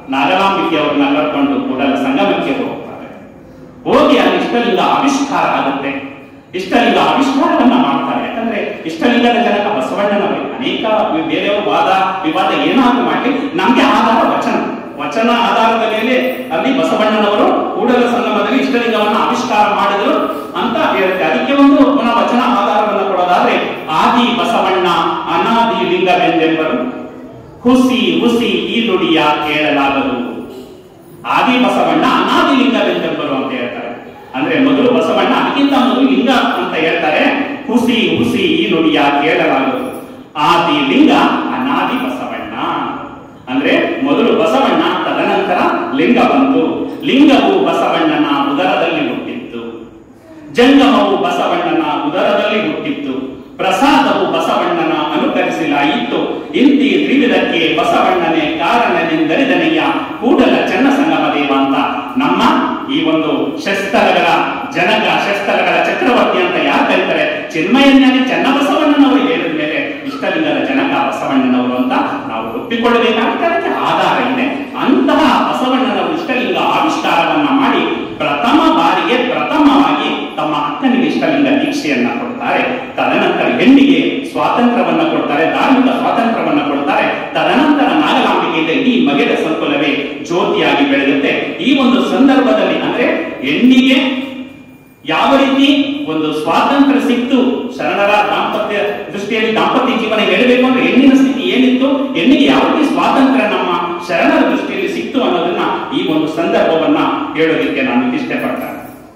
A: ನಾಗಲಾಂಬಿಕೆ ಅವ್ರನ್ನ ಕರ್ಕೊಂಡು ಕೂಡಲ ಸಂಗಮಕ್ಕೆ ಹೋಗ್ತಾರೆ ಹೋಗಿ ಅಲ್ಲಿ ಇಷ್ಟಲಿಂಗ ಆವಿಷ್ಕಾರ ಆಗುತ್ತೆ ಇಷ್ಟಲಿಂಗ ಆವಿಷ್ಕಾರವನ್ನ ಮಾಡ್ತಾರೆ ಯಾಕಂದ್ರೆ ಇಷ್ಟಲಿಂಗದ ಜನಕ ಬಸವಣ್ಣನವರೇ ಅನೇಕ ಬೇರೆಯವರು ವಾದ ವಿವಾದ ಏನಾದ್ರು ಮಾಡಿ ನಮ್ಗೆ ಆಧಾರ ವಚನ ವಚನ ಆಧಾರದ ಮೇಲೆ ಅಲ್ಲಿ ಬಸವಣ್ಣನವರು ಕೂಡಲ ಸಂಗಮದಲ್ಲಿ ಇಷ್ಟಲಿಂಗವನ್ನ ಆವಿಷ್ಕಾರ ಮಾಡಿದ್ರು ಅಂತ ಹೇಳುತ್ತೆ ಅದಕ್ಕೆ ಒಂದು ಪುನಃ ವಚನ ಆಧಾರವನ್ನ ಕೊಡೋದಾದ್ರೆ ಆದಿ ಬಸವಣ್ಣ ಅನಾದಿ ಲಿಂಗವೆಂದೆಂಬರು ಹುಸಿ ಹುಸಿ ಈ ನುಡಿಯ ಕೇಳಲಾಗದು ಆದಿ ಬಸವಣ್ಣ ಅನಾದಿ ಲಿಂಗವೆಂದೆಂಬರು ಅಂತ ಹೇಳ್ತಾರೆ ಅಂದ್ರೆ ಮೊದಲು ಬಸವಣ್ಣ ಅದಕ್ಕಿಂತ ಮೊದಲು ಲಿಂಗ ಅಂತ ಹೇಳ್ತಾರೆ ಹುಸಿ ಹುಸಿ ಈ ನುಡಿಯ ಕೇಳಲಾಗದು ಆದಿ ಲಿಂಗ ಅನಾದಿ ಬಸವಣ್ಣ ಅಂದ್ರೆ ಮೊದಲು ಬಸವಣ್ಣ ತದನಂತರ ಲಿಂಗ ಬಂತು ಲಿಂಗವು ಬಸವಣ್ಣನ ಉದರದಲ್ಲಿ ಹುಟ್ಟಿತ್ತು ಜಂಗಮವು ಬಸವಣ್ಣನ ಉದರದಲ್ಲಿ ಹುಟ್ಟಿತ್ತು ಪ್ರಸಾದವು ಬಸವಣ್ಣನ ಅನುಕರಿಸಲಾಯಿತು ಇಂತಿ ತ್ರಿವಿಧಕ್ಕೆ ಬಸವಣ್ಣನೇ ಕಾರಣನೆಂದರಿದನೆಯ ಕೂಡಲ ಚನ್ನ ಸಂಗಮ ದೇವ ಅಂತ ನಮ್ಮ ಈ ಒಂದು ಶಸ್ತಲಗಳ ಜನಕ ಶಸ್ತಲಗಳ ಚಕ್ರವರ್ತಿ ಅಂತ ಯಾರು ಕರೀತಾರೆ ಚಿನ್ಮಯನ್ನೇ ಚನ್ನಬಸವಣ್ಣನವರು ಹೇಳಿದ ಮೇಲೆ ಇಷ್ಟಲಿಂಗದ ಜನಕ ಬಸವಣ್ಣನವರು ಅಂತ ನಾವು ಒಪ್ಪಿಕೊಳ್ಳಬೇಕಾಗುತ್ತೆ ಅದಕ್ಕೆ ಆಧಾರ ಇದೆ ಅಂತಹ ಬಸವಣ್ಣನವರು ಇಷ್ಟಲಿಂಗ ಆವಿಷ್ಕಾರವನ್ನ ಮಾಡಿ ಪ್ರಥಮ ಬಾರಿಗೆ ಪ್ರಥಮವಾಗಿ ತಮ್ಮ ಅಕ್ಕನಿಗೆ ಇಷ್ಟಲಿಂಗ ದೀಕ್ಷೆಯನ್ನ ಕೊಡ್ತಾರೆ ತದನಂತರ ಹೆಣ್ಣಿಗೆ ಸ್ವಾತಂತ್ರ್ಯವನ್ನ ಕೊಡ್ತಾರೆ ಧಾರ್ಮಿಕ ಸ್ವಾತಂತ್ರ್ಯವನ್ನ ಕೊಡ್ತಾರೆ ತದನಂತರ ನಾಗಲಾಂಬಿಕೆಯಿಂದ ಇಡೀ ಮಗೆದ ಸಂಕುಲವೇ ಜ್ಯೋತಿಯಾಗಿ ಬೆಳೆಯುತ್ತೆ ಈ ಒಂದು ಸಂದರ್ಭದಲ್ಲಿ ಅಂದ್ರೆ ಹೆಣ್ಣಿಗೆ ಯಾವ ರೀತಿ ಒಂದು ಸ್ವಾತಂತ್ರ್ಯ ಸಿಕ್ತು ಶರಣರ ದಾಂಪತ್ಯ ದೃಷ್ಟಿಯಲ್ಲಿ ದಾಂಪತ್ಯ ಜೀವನ ಹೇಳಬೇಕು ಅಂದ್ರೆ ಹೆಣ್ಣಿನ ಸ್ಥಿತಿ ಏನಿತ್ತು ಹೆಣ್ಣಿಗೆ ಯಾವ ರೀತಿ ಸ್ವಾತಂತ್ರ್ಯ ನಮ್ಮ ಶರಣರ ದೃಷ್ಟಿಯಲ್ಲಿ ಸಿಕ್ತು ಅನ್ನೋದನ್ನ ಈ ಒಂದು ಸಂದರ್ಭವನ್ನ ಹೇಳೋದಕ್ಕೆ ನಾನು ಇಷ್ಟಪಡ್ತೇನೆ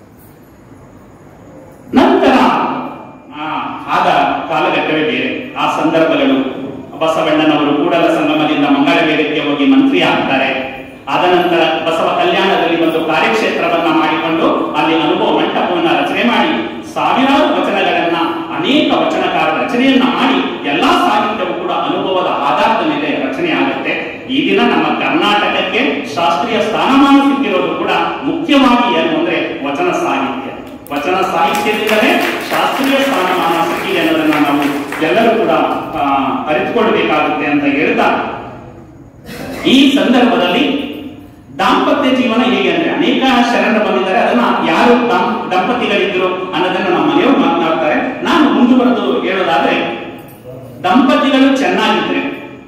A: ನಂತರ ಆ, ಆದ ಕಾಲಘಟ್ಟವೇ ಬೇರೆ ಆ ಸಂದರ್ಭಗಳು ಬಸವಣ್ಣನವರು ಕೂಡಲ ಸಂಗಮದಿಂದ ಮಂಗಳವೇದಕ್ಕೆ ಹೋಗಿ ಮಂತ್ರಿ ಆಗ್ತಾರೆ ಆದ ನಂತರ ಬಸವ ಕಲ್ಯಾಣದಲ್ಲಿ ಒಂದು ಕಾರ್ಯಕ್ಷೇತ್ರವನ್ನ ಮಾಡಿಕೊಂಡು ಅಲ್ಲಿ ಅನುಭವ ಮಂಟಪವನ್ನ ರಚನೆ ಮಾಡಿ ಸಾವಿರಾರು ವಚನಗಳನ್ನ ಅನೇಕ ವಚನಕಾರರ ರಚನೆಯನ್ನ ಮಾಡಿ ಎಲ್ಲಾ ಸಾಹಿತ್ಯವು ಕೂಡ ಅನುಭವದ ಆಧಾರದ ಮೇಲೆ ರಚನೆ ಆಗುತ್ತೆ ಈ ದಿನ ನಮ್ಮ ಕರ್ನಾಟಕಕ್ಕೆ ಶಾಸ್ತ್ರೀಯ ಸ್ಥಾನಮಾನ ಸಿಕ್ಕಿರೋದು ಕೂಡ ಮುಖ್ಯವಾಗಿ ಏನು ಅಂದ್ರೆ ವಚನ ಸಾಹಿತ್ಯ ವಚನ ಸಾಹಿತ್ಯದಿಂದಲೇ ಶಾಸ್ತ್ರೀಯ ಸ್ಥಾನಮಾನ ಸಿಕ್ಕಿದೆ ಅನ್ನೋದನ್ನ ನಾವು ಎಲ್ಲರೂ ಕೂಡ ಆ, ಅರಿತುಕೊಳ್ಬೇಕಾಗುತ್ತೆ ಅಂತ ಹೇಳ್ತಾ ಈ ಸಂದರ್ಭದಲ್ಲಿ ದಾಂಪತ್ಯ ಜೀವನ ಹೇಗೆ ಅಂದ್ರೆ ಅನೇಕ ಶರಣರು ಬಂದಿದ್ದಾರೆ ಅದನ್ನ ಯಾರು ದಾಂ- ದಂಪತಿಗಳಿದ್ರು ಅನ್ನೋದನ್ನ ನಮ್ಮ ಮನೆಯವರು ಮಾತನಾಡ್ತಾರೆ ನಾನು ಮುಂದುವರೆದು ಹೇಳೋದಾದ್ರೆ ದಂಪತಿಗಳು ಚೆನ್ನಾಗಿದ್ರೆ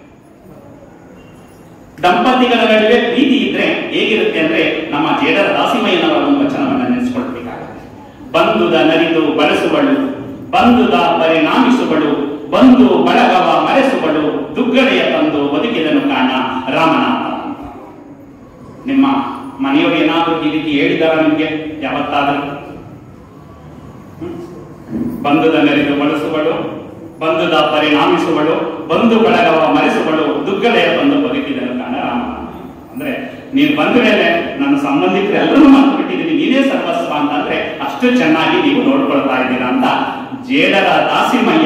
A: ದಂಪತಿಗಳ ನಡುವೆ ಪ್ರೀತಿ ಇದ್ರೆ ಹೇಗಿರುತ್ತೆ ಅಂದ್ರೆ ನಮ್ಮ ಜೇಡರ ದಾಸಿಮಯ್ಯನವರ ಒಂದು ವಚನವನ್ನ ನೆನೆಸ್ಕೊಳ್ಬೇಕಾಗುತ್ತೆ ಬಂಧುದ ನರಿದು ಬಳಸುವಳು ಬಂಧುದ ಪರಿಣಾಮಿಸುವಳು ಬಂಧು ಬಳಗವ ಮರೆಸುವಳು ದುಗ್ಗಡೆಯ ತಂದು ಬದುಕಿದನು ಕಾಣ ರಾಮನಾಥ ಅಂತ. ನಿಮ್ಮ ಮನೆಯವರು ಏನಾದ್ರೂ ಈ ರೀತಿ ಹೇಳಿದಾರ ನಿಮ್ಗೆ ಯಾವತ್ತಾದ್ರೂ ಹ್ಮ್? ಬಂಧುದ ನೆರೆದು ಬಳಸುವಳು ಬಂಧುದ ಪರಿಣಾಮಿಸುವಳು ಬಂಧು ಬಳಗವ ಮರೆಸುವಳು ದುಗ್ಗಡೆಯ ಬಂದು ಬದುಕಿದನು ಕಾಣ ರಾಮ ಅಂದ್ರೆ ನೀನು ಬಂದ ಮೇಲೆ ನನ್ನ ಸಂಬಂಧಿಕರು ಎಲ್ಲರೂ ಮಾತು ಬಿಟ್ಟಿದ್ದೀನಿ ನೀನೇ ಸರ್ವಸ್ವ ಅಂತಂದ್ರೆ ಅಷ್ಟು ಚೆನ್ನಾಗಿ ನೀವು ನೋಡ್ಕೊಳ್ತಾ ಇದ್ದೀರಾ ಅಂತ ಜೇಡರ ದಾಸಿಮಯ್ಯ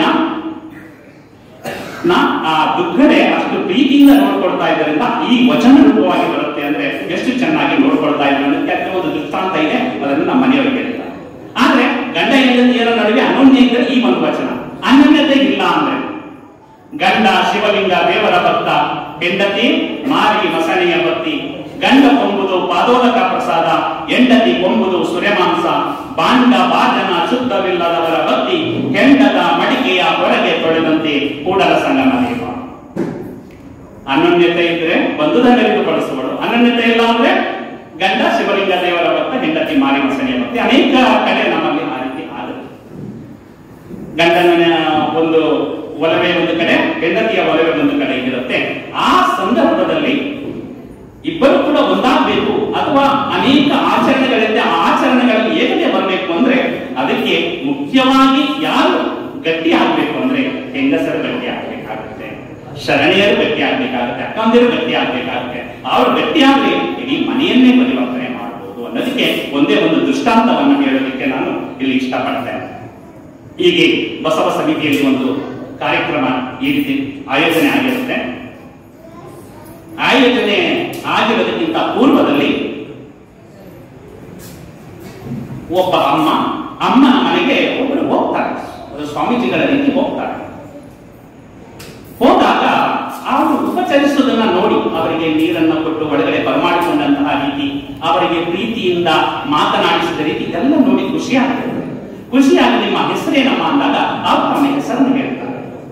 A: ನ ಆ ದುಗ್ಗಡೆ ಅಷ್ಟು ಪ್ರೀತಿಯಿಂದ ನೋಡ್ಕೊಳ್ತಾ ಇದ್ದರಿಂದ ಈ ವಚನ ರೂಪವಾಗಿ ಬರುತ್ತೆ ಅಂದ್ರೆ ಎಷ್ಟು ಚೆನ್ನಾಗಿ ನೋಡ್ಕೊಳ್ತಾ ಇದ್ರು ಅನ್ನೋದಕ್ಕೆ ಅದಕ್ಕೆ ಒಂದು ದೃಷ್ಟಾಂತ ಇದೆ ಅದನ್ನು ನಮ್ಮ ಮನೆಯವರು ಹೇಳ್ತಾರೆ ಆದ್ರೆ ಗಂಡ ಹೆಂಡತಿಯರ ನಡುವೆ ಅನನ್ಯ ಇದ್ದರೆ ಈ ಒಂದು ವಚನ ಅನನ್ಯತೆ ಇಲ್ಲ ಅಂದ್ರೆ ಗಂಡ ಶಿವಲಿಂಗ ದೇವರ ಭಕ್ತ ಹೆಂಡತಿ ಮಾರಿ ಮಸಣೆಯ ಭಕ್ತಿ ಗಂಡ ಕೊಂಬುದು ಪಾದೋದಕ ಪ್ರಸಾದ ಹೆಂಡತಿ ಕೊಂಬುದು ಸುರೆಮಾಂಸ ಬಾಂಡ ಬಾಜನ ಶುದ್ಧವಿಲ್ಲದವರ ಭಕ್ತಿ ಹೆಂಡದ ಮಡಿಕೆಯ ಹೊರಗೆ ತೊಳೆದಂತೆ ಕೂಡಲ ಸಂಗಮ ದೇವ ಅನನ್ಯತೆ ಇದ್ರೆ ಬಂಧುದ ನೆರೆದು ಬಳಸುವಳು ಅನನ್ಯತೆ ಇಲ್ಲ ಅಂದ್ರೆ ಗಂಡ ಶಿವಲಿಂಗ ದೇವರ ಭಕ್ತ ಹೆಂಡತಿ ಮಾರಿ ಮಸಣೆಯ ಭಕ್ತಿ ಅನೇಕ ಕಡೆ ನಮ್ಮಲ್ಲಿ ಆ ರೀತಿ ಆಗುತ್ತೆ ಗಂಡನ ಒಂದು ಒಲವೆ ಒಂದು ಕಡೆ ಹೆಂಡತಿಯ ಒಲವೆ ಒಂದು ಕಡೆ ಇರುತ್ತೆ ಆ ಸಂದರ್ಭದಲ್ಲಿ ಇಬ್ಬರು ಕೂಡ ಒಂದಾಗಬೇಕು ಅಥವಾ ಅನೇಕ ಆಚರಣೆಗಳಿದೆ ಆ ಆಚರಣೆಗಳಲ್ಲಿ ಏಕತೆ ಬರಬೇಕು ಅಂದ್ರೆ ಅದಕ್ಕೆ ಮುಖ್ಯವಾಗಿ ಯಾರು ಗಟ್ಟಿ ಆಗ್ಬೇಕು ಅಂದ್ರೆ ಹೆಂಗಸರು ಗಟ್ಟಿ ಆಗ್ಬೇಕಾಗುತ್ತೆ ಶರಣೆಯರು ಗಟ್ಟಿ ಆಗ್ಬೇಕಾಗುತ್ತೆ ಅಕ್ಕಂದಿರು ಗಟ್ಟಿ ಆಗ್ಬೇಕಾಗುತ್ತೆ ಅವರು ಗಟ್ಟಿ ಆಗ್ಲಿ ಇಡೀ ಮನೆಯನ್ನೇ ಪರಿವರ್ತನೆ ಮಾಡಬಹುದು ಅನ್ನೋದಕ್ಕೆ ಒಂದೇ ಒಂದು ದೃಷ್ಟಾಂತವನ್ನು ಹೇಳೋದಕ್ಕೆ ನಾನು ಇಲ್ಲಿ ಇಷ್ಟಪಡ್ತೇನೆ ಹೀಗೆ ಬಸವ ಸಮಿತಿಯಲ್ಲಿ ಒಂದು ಕಾರ್ಯಕ್ರಮ ಈ ರೀತಿ ಆಯೋಜನೆ ಆಗಿರುತ್ತೆ ಆಯೋಜನೆ ಆಗಿರೋದಕ್ಕಿಂತ ಪೂರ್ವದಲ್ಲಿ ಒಬ್ಬ ಅಮ್ಮ ಅಮ್ಮನ ಮನೆಗೆ ಒಬ್ಬರು ಹೋಗ್ತಾರೆ ಅದು ಸ್ವಾಮೀಜಿಗಳ ರೀತಿ ಹೋಗ್ತಾರೆ ಹೋದಾಗ ಅವರು ಉಪಚಾರ ಉಪಚರಿಸುವುದನ್ನ ನೋಡಿ ಅವರಿಗೆ ನೀರನ್ನ ಕೊಟ್ಟು ಒಳಗಡೆ ಬರಮಾಡಿಕೊಂಡಂತಹ ರೀತಿ ಅವರಿಗೆ ಪ್ರೀತಿಯಿಂದ ಮಾತನಾಡಿಸಿದ ರೀತಿ ಇದೆಲ್ಲ ನೋಡಿ ಖುಷಿ ಆಗ್ತದೆ ಖುಷಿಯಾಗಿ ನಿಮ್ಮ ಹೆಸರೇನಮ್ಮ ಅಂದಾಗ ಅವರು ತಮ್ಮ ಹೆಸರನ್ನು ಹೇಳ್ತಾರೆ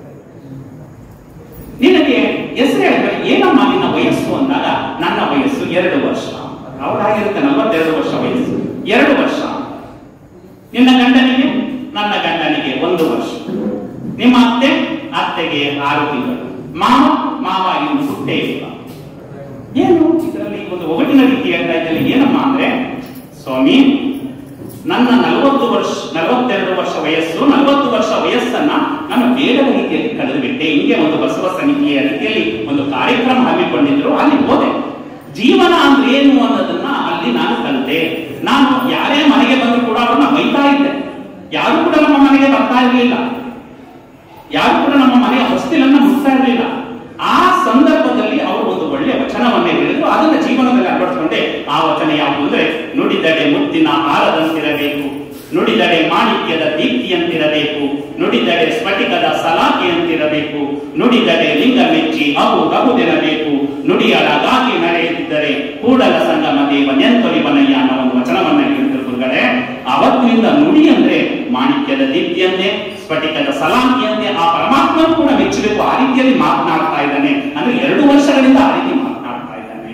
A: ನಿನಗೆ ಹೆಸರು ಹೇಳಿದ್ರೆ ಏನಮ್ಮ ನಿನ್ನ ವಯಸ್ಸು ಅಂದಾಗ ನನ್ನ ವಯಸ್ಸು ಎರಡು ವರ್ಷ ಅವರಾಗಿರುತ್ತೆ ನಲವತ್ತೆರಡು ವರ್ಷ ವಯಸ್ಸು ಎರಡು ವರ್ಷ ನಿನ್ನ ಗಂಡನಿಗೆ ನನ್ನ ಗಂಡನಿಗೆ ಒಂದು ವರ್ಷ ನಿಮ್ಮ ಅತ್ತೆ ಅತ್ತೆಗೆ ಆರು ತಿಂಗಳು ಮಾವ ಮಾವ ಇನ್ನು ಹುಟ್ಟೇ ಇಲ್ಲ ಏನು ಇದರಲ್ಲಿ ಒಂದು ಒಗಟಿನ ರೀತಿ ಹೇಳ್ತಾ ಇದ್ದಲ್ಲಿ ಏನಮ್ಮ ಅಂದ್ರೆ ಸ್ವಾಮಿ ನನ್ನ ನಲವತ್ತು ವರ್ಷ ನಲವತ್ತೆರಡು ವರ್ಷ ವಯಸ್ಸು ನಲವತ್ತು ವರ್ಷ ವಯಸ್ಸನ್ನ ನಾನು ಬೇಡದ ರೀತಿಯಲ್ಲಿ ಕಳೆದುಬಿಟ್ಟೆ ಹಿಂಗೆ ಒಂದು ಬಸವ ಸಮಿತಿಯ ರೀತಿಯಲ್ಲಿ ಒಂದು ಕಾರ್ಯಕ್ರಮ ಹಮ್ಮಿಕೊಂಡಿದ್ರು ಅಲ್ಲಿ ಹೋದೆ ಜೀವನ ಅಂದ್ರೆ ಏನು ಅನ್ನೋದನ್ನ ಅಲ್ಲಿ ನಾನು ಕಲಿತೆ ನಾನು ಯಾರೇ ಮನೆಗೆ ಬಂದ್ರು ಕೂಡ ಅವ್ರನ್ನ ಬೈತಾ ಇದ್ದೆ ಯಾರು ಕೂಡ ನಮ್ಮ ಮನೆಗೆ ಬರ್ತಾ ಇರಲಿಲ್ಲ ಯಾರು ಕೂಡ ನಮ್ಮ ಮನೆಯ ಹೊಸ್ತಿಲನ್ನ ಮುಟ್ತಾ ಇರಲಿಲ್ಲ ಆ ಸಂದರ್ಭದಲ್ಲಿ ಅವರು ಒಂದು ಒಳ್ಳೆಯ ವಚನವನ್ನೇ ಹೇಳಿದ್ರು ಅದನ್ನ ಜೀವನದಲ್ಲಿ ಅಳವಡಿಸಿಕೊಂಡೆ ಆ ವಚನ ಯಾವುದು ಅಂದ್ರೆ ನುಡಿದಡೆ ಮುತ್ತಿನ ಹಾರದಂತಿರಬೇಕು ನುಡಿದಡೆ ಮಾಣಿಕ್ಯದ ದೀಪ್ತಿಯಂತಿರಬೇಕು ನುಡಿದಡೆ ಸ್ಫಟಿಕದ ಸಲಾಕೆಯಂತಿರಬೇಕು ನುಡಿದಡೆ ಲಿಂಗ ಮೆಚ್ಚಿ ಅವು ಗಬುದೆನಬೇಕು ನುಡಿಯಳಗಾಗಿ ನಡೆಯುತ್ತಿದ್ದರೆ ಕೂಡಲ ಸಂಗಮ ದೇವ ನೆಂತೊಲಿವನಯ್ಯ ಅನ್ನೋ ಒಂದು ವಚನವನ್ನ ಹೇಳಿದ್ರು ಗುರುಗಳೇ ಅವತ್ತಿನಿಂದ ನುಡಿ ಅಂದ್ರೆ ಮಾಣಿಕ್ಯದ ದೀಪ್ತಿಯಂತೆ ಸ್ಫಟಿಕದ ಸಲಾಂತಿಯಂತೆ ಆ ಪರಮಾತ್ಮನು ಕೂಡ ಮೆಚ್ಚಬೇಕು ಆ ರೀತಿಯಲ್ಲಿ ಮಾತನಾಡ್ತಾ ಇದ್ದಾನೆ ಅಂದ್ರೆ ಎರಡು ವರ್ಷಗಳಿಂದ ಆ ರೀತಿ ಮಾತನಾಡ್ತಾ ಇದ್ದಾನೆ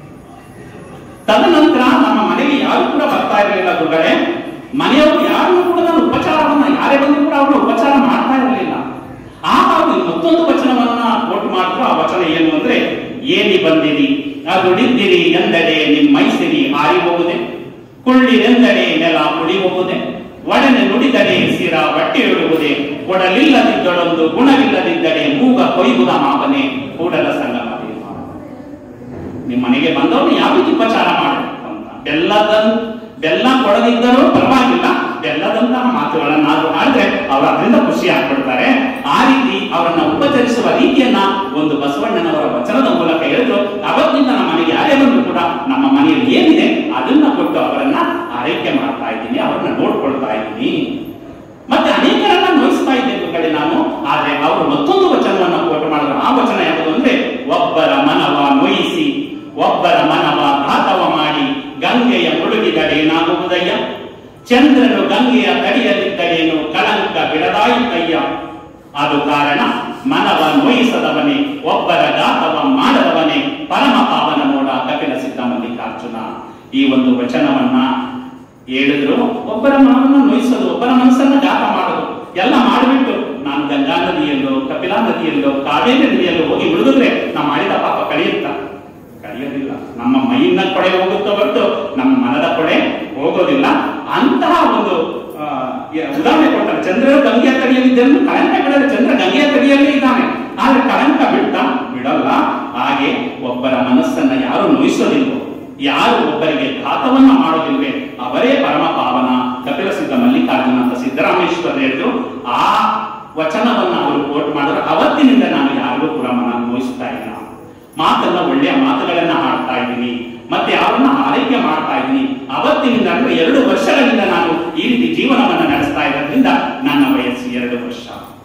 A: ತದನಂತರ ನಮ್ಮ ಮನೆಗೆ ಯಾರು ಕೂಡ ಬರ್ತಾ ಇರಲಿಲ್ಲ ಗುರುಗಳೇ ಮನೆಯವರು ಯಾರು ಕೂಡ ನಾನು ಉಪಚಾರವನ್ನ ಯಾರೇ ಬಂದ್ರು ಕೂಡ ಅವರು ಉಪಚಾರ ಮಾಡ್ತಾ ಇರಲಿಲ್ಲ ಆಗ ಅವರು ಮತ್ತೊಂದು ವಚನವನ್ನ ಕೋಟ್ ಮಾಡಿದ್ರು ಆ ವಚನ ಏನು ಅಂದ್ರೆ ಏನಿ ಬಂದಿರಿ ಅದುಡಿದ್ದಿರಿ ಎಂದಡೆ ನಿಮ್ಮ ಮೈಸಿರಿ ಹಾರಿ ಹೋಗುದೆ ಕುಳ್ಳಿರೆಂದಡೆ ನೆಲ ಮುಡಿ ಹೋಗುದೆ ಒಡನೆ ನುಡಿದಡೆ ಸಿರ ಬಟ್ಟೆ ಇಡುವುದೇ ಕೊಡಲಿಲ್ಲದಿದ್ದಳೊಂದು ಗುಣವಿಲ್ಲದಿದ್ದಡೆ ಮೂಗ ಕೊಯ್ಗುದ ಮಾವನೆ ಕೂಡಲ ಸಂಗಮ ದೇವ ನಿಮ್ಮ ಮನೆಗೆ ಬಂದವರು ಯಾವ ರೀತಿ ಉಪಚಾರ ಮಾಡಬೇಕು ಅಂತ ಬೆಲ್ಲದ ಬೆಲ್ಲ ಕೊಡದಿದ್ದರೂ ಪರವಾಗಿಲ್ಲ ಬೆಲ್ಲದಂತಹ ಮಾತುಗಳನ್ನಾದ್ರೂ ಆದ್ರೆ ಅವರು ಅದರಿಂದ ಖುಷಿ ಆಗ್ಬಿಡ್ತಾರೆ ಆ ರೀತಿ ಅವರನ್ನ ಉಪಚರಿಸುವ ರೀತಿಯನ್ನ ಒಂದು ಬಸವಣ್ಣನವರ ವಚನದ ಮೂಲಕ ಹೇಳಿದ್ರು ಅವತ್ತಿಂದ ನಮ್ಮ ಮನೆಗೆ ಯಾರೇ ಬಂದ್ರು ಕೂಡ ನಮ್ಮ ಮನೆಯಲ್ಲಿ ಏನಿದೆ ಅದನ್ನ ಕೊಟ್ಟು ಅವರನ್ನ ಆರೈಕೆ ಮಾಡ್ತಾ ಇದ್ದೀನಿ ಅವರನ್ನ ನೋಡ್ಕೊಳ್ತಾ ಇದ್ದೀನಿ ಮತ್ತೆ ಅನೇಕರನ್ನ ನೋಯಿಸ್ತಾ ಇದ್ದೆ ಕಡೆ ನಾನು ಆದ್ರೆ ಅವರು ಮತ್ತೊಂದು ವಚನವನ್ನ ಕೋಟ್ ಮಾಡಿದ್ರು ಆ ವಚನ ಯಾವುದು ಅಂದ್ರೆ ಒಬ್ಬರ ಮನವ ನೋಯಿಸಿ ಒಬ್ಬರ ಮನವ ಘಾತವ ಮಾಡಿ ಗಂಗೆಯ ಮುಳುಗಿದಡೇನಾಗುವುದಯ್ಯ ಚಂದ್ರನು ಗಂಗೆಯ ತಡಿಯಲಿದ್ದಡೇನು ಕಳಂಕ ಬಿಡದಾಯಿತಯ್ಯ ಅದು ಕಾರಣ ಮನವ ನೋಯಿಸದವನೇ ಒಬ್ಬರ ಘಾತವ ಮಾಡದವನೇ ಪರಮ ಪಾವನ ನೋಡ ಕಪಿಲ ಸಿದ್ಧ ಮಲ್ಲಿಕಾರ್ಜುನ ಈ ಒಂದು ವಚನವನ್ನ ಹೇಳಿದ್ರು ಒಬ್ಬರ ಮನವನ್ನ ನೋಯಿಸೋದು ಒಬ್ಬರ ಮನಸ್ಸನ್ನ ಘಾತ ಮಾಡೋದು ಎಲ್ಲ ಮಾಡಿಬಿಟ್ಟು ನಾನು ಗಂಗಾ ನದಿಯಲ್ಲೋ ಕಪಿಲಾ ನದಿಯಲ್ಲೋ ಕಾವೇರಿ ನದಿಯಲ್ಲೋ ಹೋಗಿ ಮುಳುಗಿದ್ರೆ ನಾ ಮಾಡಿದ ಪಾಪ ಕಳೆಯುತ್ತ ಕಳೆಯೋದಿಲ್ಲ ನಮ್ಮ ಮೈಯಿನ ಕೊಡೆ ಹೋಗುತ್ತೋ ಹೊರತು ನಮ್ಮ ಮನದ ಕೊಡೆ ಹೋಗೋದಿಲ್ಲ ಅಂತಹ ಒಂದು ಆ, ಯ- ಉದಾಹರಣೆ ಕೊಡ್ತಾರೆ ಚಂದ್ರ ಗಂಗೆಯ ತಡಿಯಲ್ಲಿದ್ದರೂ ಕಳಂಕ ಬಿಡಲ್ಲ ಚಂದ್ರ ಗಂಗೆಯ ತಡಿಯಲ್ಲೇ ಇದ್ದಾನೆ ಆದ್ರೆ ಕಳಂಕ ಬಿಡ್ತ ಬಿಡಲ್ಲ ಹಾಗೆ ಒಬ್ಬರ ಮನಸ್ಸನ್ನ ಯಾರು ನೋಯಿಸೋದಿಲ್ವೋ ಯಾರು ಒಬ್ಬರಿಗೆ ಘಾತವನ್ನ ಮಾಡೋದಿಲ್ವೇ ಅವರೇ ಪರಮ ಪಾವನ ಕಪಿಲ ಸಿದ್ಧ ಮಲ್ಲಿಕಾರ್ಜುನ ಅಂತ ಸಿದ್ದರಾಮೇಶ್ವರ ಹೇಳಿದ್ರು ಆ ವಚನವನ್ನ ಅವರು ಕೋಟ್ ಮಾಡಿದ್ರು ಅವತ್ತಿನಿಂದ ನಾನು ಯಾರಿಗೂ ಕೂಡ ಮನ ನೋಯಿಸ್ತಾ ಇಲ್ಲ ಮಾತನ್ನ ಒಳ್ಳೆಯ ಮಾತುಗಳನ್ನ ಆಡ್ತಾ ಇದ್ದೀನಿ ಮತ್ತೆ ಅವರನ್ನ ಆರೈಕೆ ಮಾಡ್ತಾ ಇದ್ದೀನಿ ಅವತ್ತಿನಿಂದ ಅಂದ್ರೆ ಎರಡು ವರ್ಷಗಳಿಂದ ನಾನು ಈ ರೀತಿ ಜೀವನವನ್ನ ನಡೆಸ್ತಾ ಇರೋದ್ರಿಂದ ನನ್ನ ವಯಸ್ಸು ಎರಡು ವರ್ಷ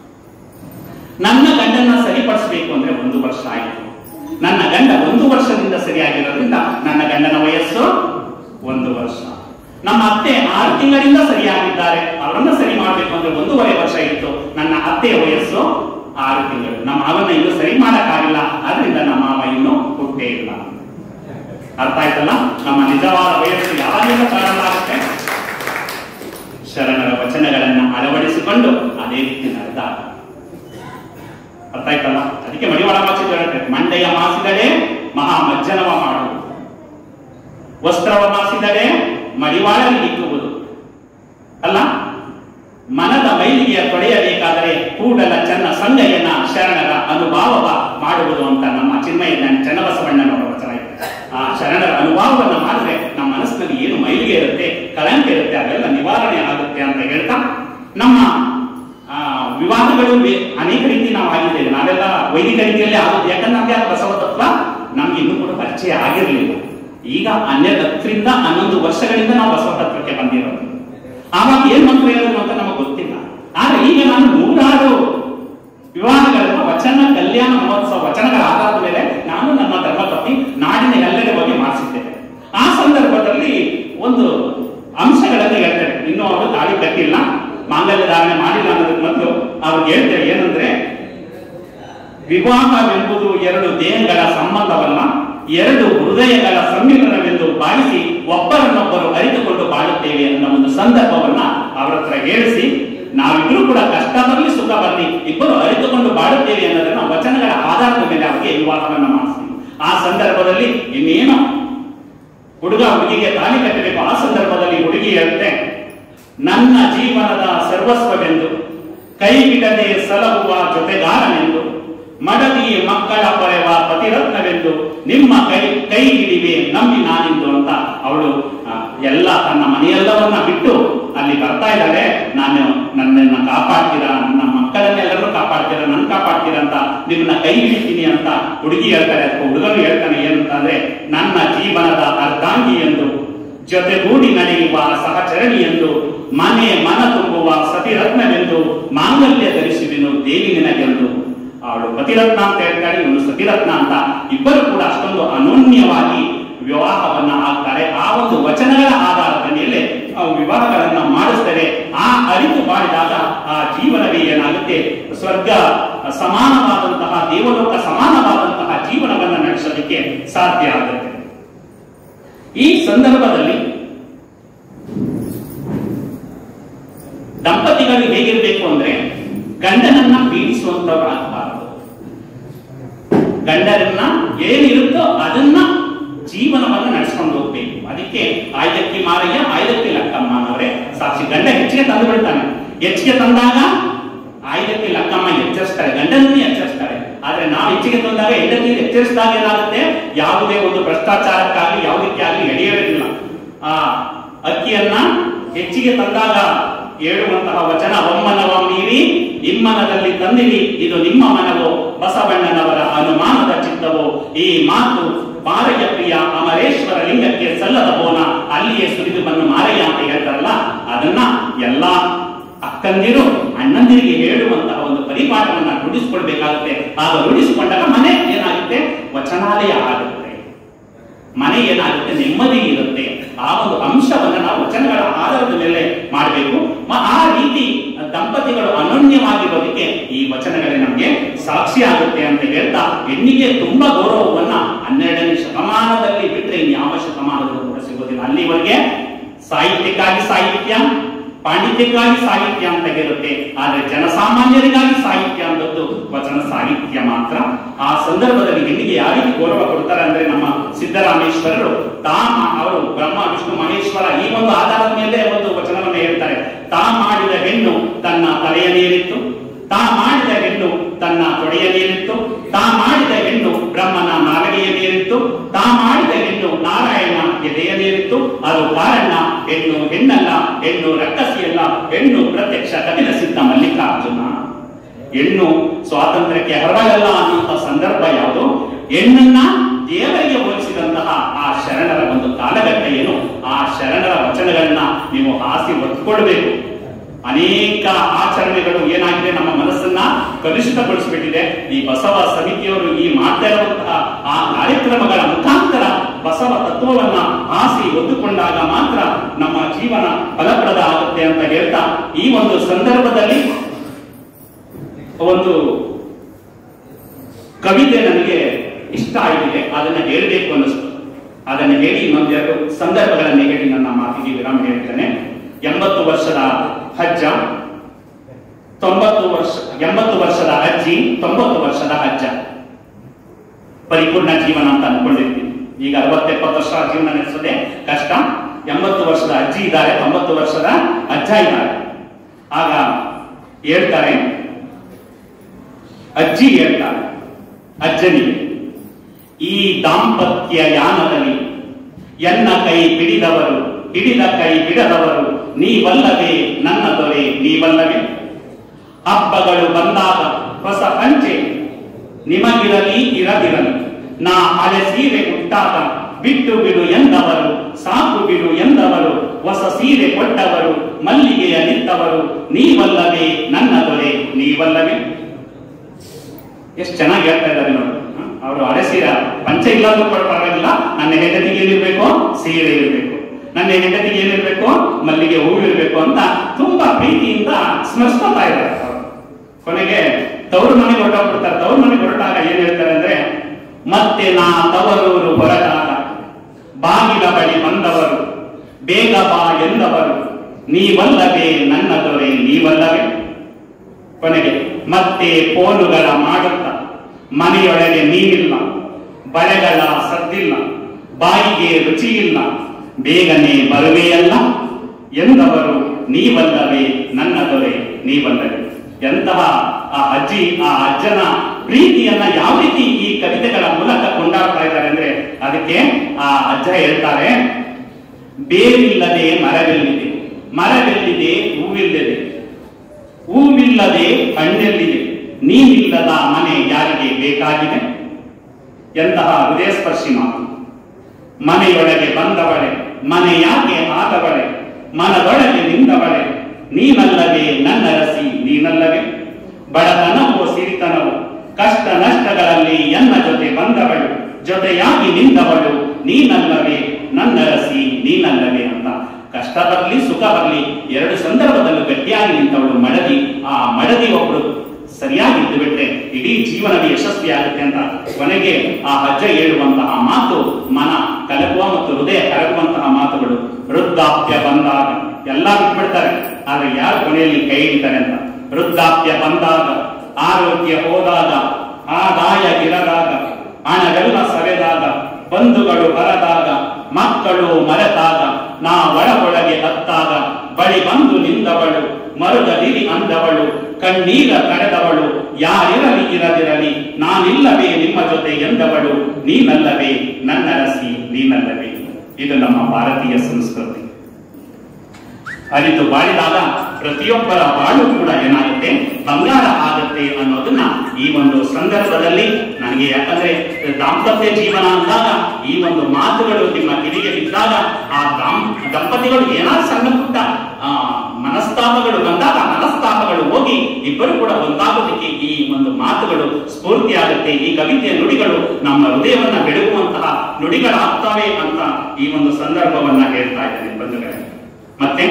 A: ನನ್ನ ಗಂಡನ್ನ ಸರಿಪಡಿಸಬೇಕು ಅಂದ್ರೆ ಒಂದು ವರ್ಷ ಆಯಿತು ನನ್ನ ಗಂಡ ಒಂದು ವರ್ಷದಿಂದ ಸರಿಯಾಗಿರೋದ್ರಿಂದ ನನ್ನ ಗಂಡನ ವಯಸ್ಸು ಒಂದು ವರ್ಷ ನಮ್ಮ ಅತ್ತೆ ಆರು ತಿಂಗಳಿಂದ ಸರಿಯಾಗಿದ್ದಾರೆ ಅವರನ್ನ ಸರಿ ಮಾಡಬೇಕು ಅಂದ್ರೆ ಒಂದೂವರೆ ವರ್ಷ ಇತ್ತು ನನ್ನ ಅತ್ತೆಯ ವಯಸ್ಸು ಆರು ತಿಂಗಳು ನಮ್ಮ ಮಾವನ್ನ ಇನ್ನೂ ಸರಿ ಮಾಡಕ್ಕಾಗಿಲ್ಲ ಆದ್ರಿಂದ ನಮ್ಮ ಮಾವ ಇನ್ನೂ ಹುಟ್ಟೇ ಇಲ್ಲ ಅರ್ಥ ಆಯ್ತಲ್ಲ ನಮ್ಮ ನಿಜವಾದ ವಯಸ್ಸು ಯಾವಾಗಿಂದ ಪ್ರಾರಂಭ ಆಗುತ್ತೆ ಶರಣರ ವಚನಗಳನ್ನ ಅಳವಡಿಸಿಕೊಂಡು ಅದೇ ರೀತಿ ನಡೆದಾಗ ಅರ್ಥ ಆಯ್ತಲ್ಲ ಅದಕ್ಕೆ ಮಡಿವಾಳ ಮಾಸಿದ ಹೇಳುತ್ತೆ ಮಂಡೆಯ ಮಾಸಿದಡೆ ಮಹಾ ಮಜ್ಜನವ ಮಾಡುವುದು ವಸ್ತ್ರವ ಮಾಸಿದಡೆ ಮಡಿವಾಳಲ್ಲಿ ಇಕ್ಕುವುದು ಅಲ್ಲ ಮನದ ಮೈಲಿಗೆಯ ತೊಳೆಯಬೇಕಾದರೆ ಕೂಡಲ ಚನ್ನ ಸಂಗಯ್ಯನ ಶರಣರ ಅನುಭಾವವ ಮಾಡುವುದು ಅಂತ ನಮ್ಮ ಚಿನ್ಮಯ ಚನ್ನಬಸವಣ್ಣನವರ ವಚನ ಇದೆ ಆ ಶರಣರ ಅನುಭವವನ್ನ ಮಾಡಿದ್ರೆ ನಮ್ಮ ಮನಸ್ಸಿನಲ್ಲಿ ಏನು ಮೈಲಿಗೆ ಇರುತ್ತೆ ಕಳಂಕ ಇರುತ್ತೆ ಅದೆಲ್ಲ ನಿವಾರಣೆ ಆಗುತ್ತೆ ಅಂತ ಹೇಳ್ತಾ ನಮ್ಮ ಆ, ವಿವಾದಗಳು ಬೆ- ಅನೇಕ ರೀತಿ ನಾವು ಆಗಿದ್ದೇವೆ ನಾವೆಲ್ಲ ವೈದಿಕ ರೀತಿಯಲ್ಲೇ ಆಗುತ್ತೆ ಯಾಕಂದ್ರೆ ನಮ್ಗೆ ಆ ಬಸವ ತತ್ವ ನಮ್ಗೆ ಇನ್ನೂ ಕೂಡ ಪರಿಚಯ ಆಗಿರಲಿಲ್ಲ ಈಗ ಹನ್ನೆರಡು ಹತ್ತರಿಂದ ಹನ್ನೊಂದು ವರ್ಷಗಳಿಂದ ನಾವು ಬಸವ ತತ್ವಕ್ಕೆ ಬಂದಿರೋದು ಆವಾಗ ಏನ್ ಮಂತ್ರ ಹೇಳೋದು ಅಂತ ನಮಗೆ ಗೊತ್ತಿಲ್ಲ ಆದ್ರೆ ಈಗ ನಾನು ನೂರಾರು ವಿವಾಹಗಳನ್ನ ವಚನ ಕಲ್ಯಾಣ ಮಹೋತ್ಸವ ವಚನಗಳ ಆಧಾರದ ಮೇಲೆ ಅಂಶಗಳನ್ನು ಹೇಳ್ತಾರೆ ಇನ್ನೂ ಅವರು ತಾಳಿ ಕಟ್ಟಿಲ್ಲ ಮಾಂಗಲ್ಯ ಧಾರಣೆ ಮಾಡಿಲ್ಲ ಅನ್ನೋದಕ್ಕೆ ಮೊದಲು ಅವ್ರಿಗೆ ಹೇಳ್ತಾರೆ ಏನಂದ್ರೆ ವಿವಾಹವೆಂಬುದು ಎರಡು ದೇಹಗಳ ಸಂಬಂಧವಲ್ಲ ಎರಡು ಹೃದಯಗಳ ಸಮ್ಮಿಲನವೆಂದು ಭಾವಿಸಿ ಒಬ್ಬರನ್ನೊಬ್ಬರು ಅರಿತುಕೊಂಡು ಬಾಳುತ್ತೇವೆ ಅನ್ನೋ ಒಂದು ಸಂದರ್ಭವನ್ನ ಅವರ ಹತ್ರ ಹೇಳಿಸಿ ನಾವಿಬ್ರು ಕೂಡ ಕಷ್ಟದಲ್ಲಿ ಸುಖ ಬರಲಿ ಇಬ್ಬರು ಅರಿತುಕೊಂಡು ಬಾಳುತ್ತೇವೆ ಅನ್ನೋದನ್ನ ವಚನಗಳ ಆಧಾರದ ಮೇಲೆ ಅವರಿಗೆ ವಿವಾಹವನ್ನ ಮಾಡಿಸ್ತೀವಿ ಆ ಸಂದರ್ಭದಲ್ಲಿ ಇನ್ನೇನು ಹುಡುಗ ಹುಡುಗಿಗೆ ತಾಳಿ ಕಟ್ಟಬೇಕು ಆ ಸಂದರ್ಭದಲ್ಲಿ ಹುಡುಗಿ ಹೇಳುತ್ತೆ ನನ್ನ ಜೀವನದ ಸರ್ವಸ್ವವೆಂದು ಕೈ ಬಿಡದೆ ಸಲಹುವ ಜೊತೆಗಾರನೆಂದು ಮಡದಿ ಮಕ್ಕಳ ಪೊರೆವ ಪತಿರತ್ನವೆಂದು ನಿಮ್ಮ ಕೈ ಕೈ ಹಿಡಿವೆ ನಂಬಿ ನಾನಿಂದು ಅಂತ ಅವಳು ಆ, ಎಲ್ಲ ತನ್ನ ಮನೆಯೆಲ್ಲವನ್ನ ಬಿಟ್ಟು ಅಲ್ಲಿ ಬರ್ತಾ ಇದ್ದಾಳೆ ನಾನು ನನ್ನನ್ನ ಕಾಪಾಡ್ತೀರಾ ನನ್ನ ಮಕ್ಕಳನ್ನೆಲ್ಲರೂ ಕಾಪಾಡ್ತೀರಾ ನನ್ ಕಾಪಾಡ್ತೀರಾ ಅಂತ ನಿಮ್ಮನ್ನ ಕೈ ಹಿಡಿತೀನಿ ಅಂತ ಹುಡುಗಿ ಹೇಳ್ತಾರೆ ಅಥವಾ ಹುಡುಗನು ಹೇಳ್ತಾನೆ ಏನಂತಂದ್ರೆ ನನ್ನ ಜೀವನದ ಅರ್ಧಾಂಗಿ ಎಂದು ಜೊತೆಗೂಡಿ ನಡೆಯುವ ಸಹಚರಣಿ ಎಂದು ಮನೆ ಮನ ತುಂಬುವ ಸತಿರತ್ನವೆಂದು ಮಾಂಗಲ್ಯ ಧರಿಸುವೆನು ದೇವಿ ನಿನಗೆಂದು ಅವಳು ಪತಿರತ್ನ ಅಂತ ಹೇಳ್ತಾಳೆ ಇವನು ಸತಿರತ್ನ ಅಂತ ಇಬ್ಬರು ಕೂಡ ಅಷ್ಟೊಂದು ಅನೋನ್ಯವಾಗಿ ವಿವಾಹವನ್ನ ಆಗ್ತಾರೆ ಆ ಒಂದು ವಚನಗಳ ಆಧಾರದ ಮೇಲೆ ಆ ವಿವಾಹಗಳನ್ನ ಮಾಡಿಸ್ತಾರೆ ಆ ಅರಿತು ಮಾಡಿದಾಗ ಆ ಜೀವನವೇ ಏನಾಗುತ್ತೆ ಸ್ವರ್ಗ ಸಮಾನವಾದಂತಹ ದೇವಲೋಕ ಸಮಾನವಾದಂತಹ ಜೀವನವನ್ನ ನಡೆಸೋದಕ್ಕೆ ಸಾಧ್ಯ ಆಗುತ್ತೆ ಈ ಸಂದರ್ಭದಲ್ಲಿ ದಂಪತಿಗಳು ಹೇಗಿರ್ಬೇಕು ಅಂದ್ರೆ ಗಂಡನನ್ನ ಪೀಡಿಸುವಂತವ್ರು ಆಗಬಾರದು ಗಂಡರನ್ನ ಏನಿರುತ್ತೋ ಅದನ್ನ ಜೀವನವನ್ನ ನಡೆಸ್ಕೊಂಡು ಹೋಗ್ಬೇಕು ಅದಕ್ಕೆ ಆಯ್ದಕ್ಕಿ ಮಾರಯ್ಯ ಆಯ್ದಕ್ಕಿ ಲಕ್ಕಮ್ಮನವರೇ ಸಾಕ್ಷಿ ಗಂಡ ಹೆಚ್ಚಿಗೆ ತಂದು ಬಿಡ್ತಾನೆ ಹೆಚ್ಚಿಗೆ ತಂದಾಗ ಆಯ್ದಕ್ಕಿ ಲಕ್ಕಮ್ಮ ಎಚ್ಚರಿಸ್ತಾರೆ ಗಂಡನನ್ನೇ ಎಚ್ಚರಿಸ್ತಾರೆ ಆದ್ರೆ ನಾವು ಹೆಚ್ಚಿಗೆ ತಂದಾಗ ಹೆಂಡತಿ ಎಚ್ಚರಿಸಿದಾಗ ಏನಾಗುತ್ತೆ ಯಾವುದೇ ಒಂದು ಭ್ರಷ್ಟಾಚಾರಕ್ಕಾಗಲಿ ಯಾವುದಕ್ಕೆ ಆಗಲಿ ಎಡೆಯೋದಿಲ್ಲ ಆ ಅಕ್ಕಿಯನ್ನ ಹೆಚ್ಚಿಗೆ ತಂದಾಗ ಹೇಳುವಂತಹ ವಚನ ಒಮ್ಮನವ ಮೀರಿ ಇಮ್ಮನದಲ್ಲಿ ತಂದಿರಿ ಇದು ನಿಮ್ಮ ಮನವೋ ಬಸವಣ್ಣನವರ ಅನುಮಾನದ ಚಿತ್ತವೋ ಈ ಮಾತು ಮಾರಯ್ಯ ಪ್ರಿಯ ಅಮರೇಶ್ವರ ಲಿಂಗಕ್ಕೆ ಸಲ್ಲದ ಬೋನ ಅಲ್ಲಿಯೇ ಸುರಿದು ಬಂದು ಮಾರಯ್ಯ ಅಂತ ಹೇಳ್ತಾರಲ್ಲ ಅದನ್ನ ಎಲ್ಲಾ ಅಕ್ಕಂದಿರು ಅಣ್ಣಂದಿರಿಗೆ ಹೇಳುವಂತಹ ಒಂದು ಪರಿಪಾಠವನ್ನ ರೂಢಿಸಿಕೊಳ್ಬೇಕಾಗುತ್ತೆ ಆಗ ರೂಢಿಸಿಕೊಂಡಾಗ ಮನೆ ಏನಾಗುತ್ತೆ ವಚನಾಲಯ ಆಗುತ್ತೆ ಮನೆ ಏನಾಗುತ್ತೆ ನೆಮ್ಮದಿ ಇರುತ್ತೆ ಆ ಒಂದು ಅಂಶವನ್ನ ನಾವು ವಚನಗಳ ಆಧಾರದ ಮೇಲೆ ಮಾಡಬೇಕು ಆ ರೀತಿ ದಂಪತಿಗಳು ಅನನ್ಯವಾಗಿರೋದಕ್ಕೆ ಈ ವಚನಗಳೇ ನಮಗೆ ಸಾಕ್ಷಿ ಆಗುತ್ತೆ ಅಂತ ಹೇಳ್ತಾ ಹೆಣ್ಣಿಗೆ ತುಂಬಾ ಗೌರವವನ್ನ ಹನ್ನೆರಡನೇ ಶತಮಾನದಲ್ಲಿ ಬಿಟ್ಟರೆ ಇನ್ಯಾವ ಶತಮಾನದಲ್ಲೂ ಕೂಡ ಸಿಗೋದಿಲ್ಲ ಅಲ್ಲಿವರೆಗೆ ಸಾಹಿತ್ಯಕ್ಕಾಗಿ ಸಾಹಿತ್ಯ ಪಾಂಡಿತ್ಯಕ್ಕಾಗಿ ಸಾಹಿತ್ಯ ಅಂತ ಇರುತ್ತೆ ಆದ್ರೆ ಜನಸಾಮಾನ್ಯರಿಗಾಗಿ ಸಾಹಿತ್ಯ ಅಂತದ್ದು ವಚನ ಸಾಹಿತ್ಯ ಮಾತ್ರ ಆ ಸಂದರ್ಭದಲ್ಲಿ ಹೆಣ್ಣಿಗೆ ಯಾವ ರೀತಿ ಗೌರವ ಕೊಡ್ತಾರೆ ಅಂದ್ರೆ ನಮ್ಮ ಸಿದ್ದರಾಮೇಶ್ವರರು ತಾ ಮಾ- ಅವರು ಬ್ರಹ್ಮ ವಿಷ್ಣು ಮಹೇಶ್ವರ ಈ ಒಂದು ಆಧಾರದ ಮೇಲೆ ಒಂದು ವಚನವನ್ನು ಹೇಳ್ತಾರೆ ತಾ ಮಾಡಿದ ಹೆಣ್ಣು ತನ್ನ ತಲೆಯ ನೀರಿತ್ತು ತಾ ಮಾಡಿದ ಹೆಣ್ಣು ತನ್ನ ತೊಡೆಯ ನೀರಿತ್ತು ತಾ ಮಾಡಿದ ಹೆಣ್ಣು ಬ್ರಹ್ಮನ ನಾಗಡಿಯ ನೀರಿತ್ತು ತಾ ಮಾಡಿದ ಹೆಣ್ಣು ನಾರಾಯಣ ಎದೆಯ ನೀರಿತ್ತು ಅದು ಕಾರಣ ಹೆಣ್ಣು ಹೆಣ್ಣಲ್ಲ ಹೆಣ್ಣು ರಕ್ಕಸಿಯಲ್ಲ ಹೆಣ್ಣು ಪ್ರತ್ಯಕ್ಷ ಕಪಿಲ ಸಿದ್ಧ ಮಲ್ಲಿಕಾರ್ಜುನ ಹೆಣ್ಣು ಸ್ವಾತಂತ್ರ್ಯಕ್ಕೆ ಹರವಾಗಲ್ಲ ಅನ್ನುವಂತ ಸಂದರ್ಭ ಯಾವುದು ಹೆಣ್ಣನ್ನ ದೇವರಿಗೆ ಹೋಲಿಸಿದಂತಹ ಆ ಶರಣರ ಒಂದು ಕಾಲಘಟ್ಟ ಏನು ಆ ಶರಣರ ವಚನಗಳನ್ನ ನೀವು ಹಾಸಿ ಒತ್ಕೊಳ್ಬೇಕು ಅನೇಕ ಆಚರಣೆಗಳು ಏನಾಗಿದೆ ನಮ್ಮ ಮನಸ್ಸನ್ನ ಕಲುಷಿತಗೊಳಿಸಿಬಿಟ್ಟಿದೆ ಈ ಬಸವ ಸಮಿತಿಯವರು ಈ ಮಾಡ್ತಾ ಇರುವಂತಹ ಆ ಕಾರ್ಯಕ್ರಮಗಳ ಮುಖಾಂತರ ಬಸವ ತತ್ವವನ್ನ ಆಸಿ ಒದ್ದುಕೊಂಡಾಗ ಮಾತ್ರ ನಮ್ಮ ಜೀವನ ಫಲಪ್ರದ ಆಗುತ್ತೆ ಅಂತ ಹೇಳ್ತಾ ಈ ಒಂದು ಸಂದರ್ಭದಲ್ಲಿ ಒಂದು ಕವಿತೆ ನನಗೆ ಇಷ್ಟ ಆಗಿದೆ ಅದನ್ನ ಹೇಳಬೇಕು ಅನ್ನಿಸ್ತು ಅದನ್ನ ಹೇಳಿ ಇನ್ನೊಂದೆರಡು ಸಂದರ್ಭಗಳನ್ನ ಹೇಳಿ ನನ್ನ ಮಾತಿಗೆ ವಿರಾಮ ಹೇಳ್ತೇನೆ ಎಂಬತ್ತು ವರ್ಷದ ಅಜ್ಜ ತೊಂಬತ್ತು ವರ್ಷ ಎಂಬತ್ತು ವರ್ಷದ ಅಜ್ಜಿ ತೊಂಬತ್ತು ವರ್ಷದ ಅಜ್ಜ ಪರಿಪೂರ್ಣ ಜೀವನ ಅಂತ ಅನ್ಕೊಂಡಿರ್ತೀನಿ ಈಗ ಅರವತ್ತೆಪ್ಪತ್ತು ವರ್ಷ ಜೀವನ ನಡೆಸೋದೇ ಕಷ್ಟ ಎಂಬತ್ತು ವರ್ಷದ ಅಜ್ಜಿ ಇದ್ದಾರೆ ತೊಂಬತ್ತು ವರ್ಷದ ಅಜ್ಜ ಇದ್ದಾರೆ ಆಗ ಹೇಳ್ತಾರೆ ಅಜ್ಜಿ ಹೇಳ್ತಾರೆ ಅಜ್ಜನಿಗೆ ಈ ದಾಂಪತ್ಯ ಯಾನದಲ್ಲಿ ಎನ್ನ ಕೈ ಹಿಡಿದವರು ಹಿಡಿದ ಕೈ ಬಿಡದವರು ನೀವಲ್ಲವೇ ನನ್ನ ದೊರೆ ನೀವಲ್ಲವೇ ಹಬ್ಬಗಳು ಬಂದಾಗ ಹೊಸ ಪಂಚೆ ನಿಮಗಿರಲಿ ಇರದಿರಲಿ ನಾ ಹಳೆ ಸೀರೆ ಉಟ್ಟಾಗ ಬಿಟ್ಟು ಬಿಡು ಎಂದವರು ಸಾಕು ಬಿಡು ಎಂದವರು ಹೊಸ ಸೀರೆ ಕೊಟ್ಟವರು ಮಲ್ಲಿಗೆಯ ನಿಂತವರು ನೀವಲ್ಲವೇ ನನ್ನ ದೊರೆ ನೀವಲ್ಲವೇ ಎಷ್ಟು ಚೆನ್ನಾಗಿ ಹೇಳ್ತಾ ಇದ್ದಾರೆ ನೋಡಿ ಅವರು ಹಳೆ ಸೀರೆ ಪಂಚೆ ಇಲ್ಲಾದ್ರೂ ಕೂಡ ಪರವಾಗಿಲ್ಲ ನನ್ನ ಹೆಂಡತಿಗೆ ಏನಿರ್ಬೇಕು ಸೀರೆ ಇರಬೇಕು ನನ್ನ ಹೆಂಡತಿಗೆ ಏನಿರ್ಬೇಕು ಮಲ್ಲಿಗೆ ಹೂವಿರ್ಬೇಕು ಅಂತ ತುಂಬಾ ಪ್ರೀತಿಯಿಂದ ಸ್ಮರಿಸ್ಕೊತಾ ಇದ್ದಾರೆ ಅವರು. ಕೊನೆಗೆ ತವರು ಮನೆಗೆ ಹೊರಟೋಗ್ಬಿಡ್ತಾರೆ ತವರು ಮನೆಗೆ ಹೊರಟಾಗ ಏನ್ ಹೇಳ್ತಾರೆ ಅಂದ್ರೆ ಮತ್ತೆ ನಾ ತವರೂರು ಹೊರಟಾಗ ಬಾಗಿಲ ಬಳಿ ಬಂದವರು ಬೇಗ ಬಾ ಎಂದವರು ನೀವಲ್ಲವೇ ನನ್ನ ದೊರೆ ನೀವಲ್ಲವೇ ಕೊನೆಗೆ ಮತ್ತೆ ಫೋನುಗಳ ಮಾಡುತ್ತ ಮನೆಯೊಳಗೆ ನೀರಿಲ್ಲ ಬಳೆಗಳ ಸದ್ದಿಲ್ಲ ಬಾಯಿಗೆ ರುಚಿ ಇಲ್ಲ ಬೇಗನೆ ಬರುವೆಯಲ್ಲ ಎಂದವರು ನೀವಲ್ಲವೇ ನನ್ನ ದೊರೆ ನೀವಲ್ಲವೇ ಎಂತಹ ಆ ಅಜ್ಜಿ ಆ ಅಜ್ಜನ ಪ್ರೀತಿಯನ್ನ ಯಾವ ರೀತಿ ಈ ಕವಿತೆಗಳ ಮೂಲಕ ಕೊಂಡಾಡ್ತಾ ಇದ್ದಾರೆ ಅಂದ್ರೆ ಅದಕ್ಕೆ ಆ ಅಜ್ಜ ಹೇಳ್ತಾರೆ ಬೇರಿಲ್ಲದೆ ಮರವೆಲ್ಲಿದೆ ಮರವೆಲ್ಲಿದೆ ಹೂವಿಲ್ಲದೆ ಹೂವಿಲ್ಲದೆ ಹಣ್ಣೆಲ್ಲಿದೆ ನೀನಿಲ್ಲದ ಮನೆ ಯಾರಿಗೆ ಬೇಕಾಗಿದೆ ಎಂತಹ ಹೃದಯಸ್ಪರ್ಶಿ ಮಾತು ಮನೆಯೊಳಗೆ ಬಂದವಳೆ ಮನೆ ಯಾಕೆ ಆದವಳೆ ಮನದೊಳಗೆ ನಿಂದವಳೆ ನೀನಲ್ಲವೇ ನನ್ನ ರಸಿ ನೀನಲ್ಲವೇ ಬಡತನವೋ ಸಿರಿತನವೋ ಕಷ್ಟ ನಷ್ಟಗಳಲ್ಲಿ ಎನ್ನ ಜೊತೆ ಬಂದವಳು ಜೊತೆಯಾಗಿ ನಿಂದವಳು ನೀನಲ್ಲವೇ ನನ್ನ ರಸಿ ನೀನಲ್ಲವೇ ಅಂತ ಕಷ್ಟ ಬರಲಿ ಸುಖ ಬರಲಿ ಎರಡು ಸಂದರ್ಭದಲ್ಲೂ ಗಟ್ಟಿಯಾಗಿ ನಿಂತವಳು ಮಡದಿ ಆ ಮಡದಿ ಒಬ್ಬಳು ಸರಿಯಾಗಿ ಇದ್ದು ಬಿಟ್ರೆ ಇಡೀ ಜೀವನವೇ ಯಶಸ್ವಿ ಆಗುತ್ತೆ ಅಂತ ಕೊನೆಗೆ ಆ ಅಜ್ಜ ಹೇಳುವಂತಹ ಮಾತು ಮನ ಕಲಕುವ ಮತ್ತು ಹೃದಯ ಕರಗುವಂತಹ ಮಾತುಗಳು ವೃದ್ಧಾಪ್ಯ ಬಂದಾಗ ಎಲ್ಲ ಬಿಟ್ಬಿಡ್ತಾರೆ ಆದ್ರೆ ಯಾರು ಕೊನೆಯಲ್ಲಿ ಕೈ ಹಿಡಿತಾರೆ ಅಂತ ವೃದ್ಧಾಪ್ಯ ಬಂದಾಗ ಆರೋಗ್ಯ ಹೋದಾಗ ಆದಾಯ ಇರದಾಗ ಹಣವೆಲ್ಲ ಸವೆದಾಗ ಬಂಧುಗಳು ಬರದಾಗ ಮಕ್ಕಳು ಮರೆತಾಗ ನಾ ಒಳ ಒಳಗೆ ಹತ್ತಾಗ ಬಳಿ ಬಂದು ನಿಂದವಳು ಮರುಗದಿರಿ ಅಂದವಳು ಕಣ್ಣೀರ ಕಳೆದವಳು ಯಾರಿರಲಿ ಇರದಿರಲಿ ನಾನಿಲ್ಲವೇ ನಿಮ್ಮ ಜೊತೆ ಎಂದವಳು ನೀನಲ್ಲವೇ ನನ್ನ ರಸಿ ನೀನಲ್ಲವೇ ಇದು ನಮ್ಮ ಭಾರತೀಯ ಸಂಸ್ಕೃತಿ ಅರಿತು ಬಾಳಿದಾಗ ಪ್ರತಿಯೊಬ್ಬರ ಬಾಳು ಕೂಡ ಏನಾಗುತ್ತೆ ಬಂಗಾರ ಆಗುತ್ತೆ ಅನ್ನೋದನ್ನ ಈ ಒಂದು ಸಂದರ್ಭದಲ್ಲಿ ನನಗೆ ಯಾಕಂದ್ರೆ ದಾಂಪತ್ಯ ಜೀವನ ಅಂದಾಗ ಈ ಒಂದು ಮಾತುಗಳು ನಿಮ್ಮ ಕಿವಿಗೆ ಬಿದ್ದಾಗ ಆ ದಾಂ ದಂಪತಿಗಳು ಏನಾದ್ರು ಸಣ್ಣ ಪುಟ್ಟ ಆ, ಮನಸ್ತಾಪಗಳು ಬಂದಾಗ ಮನಸ್ತಾಪಗಳು ಹೋಗಿ ಇಬ್ಬರು ಕೂಡ ಒಂದಾಗೋದಕ್ಕೆ ಈ ಒಂದು ಮಾತುಗಳು ಸ್ಫೂರ್ತಿ ಆಗುತ್ತೆ ಈ ಕವಿತೆಯ ನುಡಿಗಳು ನಮ್ಮ ಹೃದಯವನ್ನ ಬೆಳಗುವಂತಹ ನುಡಿಗಳಾಗ್ತವೆ ಅಂತ ಈ ಒಂದು ಸಂದರ್ಭವನ್ನ ಹೇಳ್ತಾ ಇದ್ದೇನೆ ಬಂಧುಗಳೇ ಮತ್ತೆ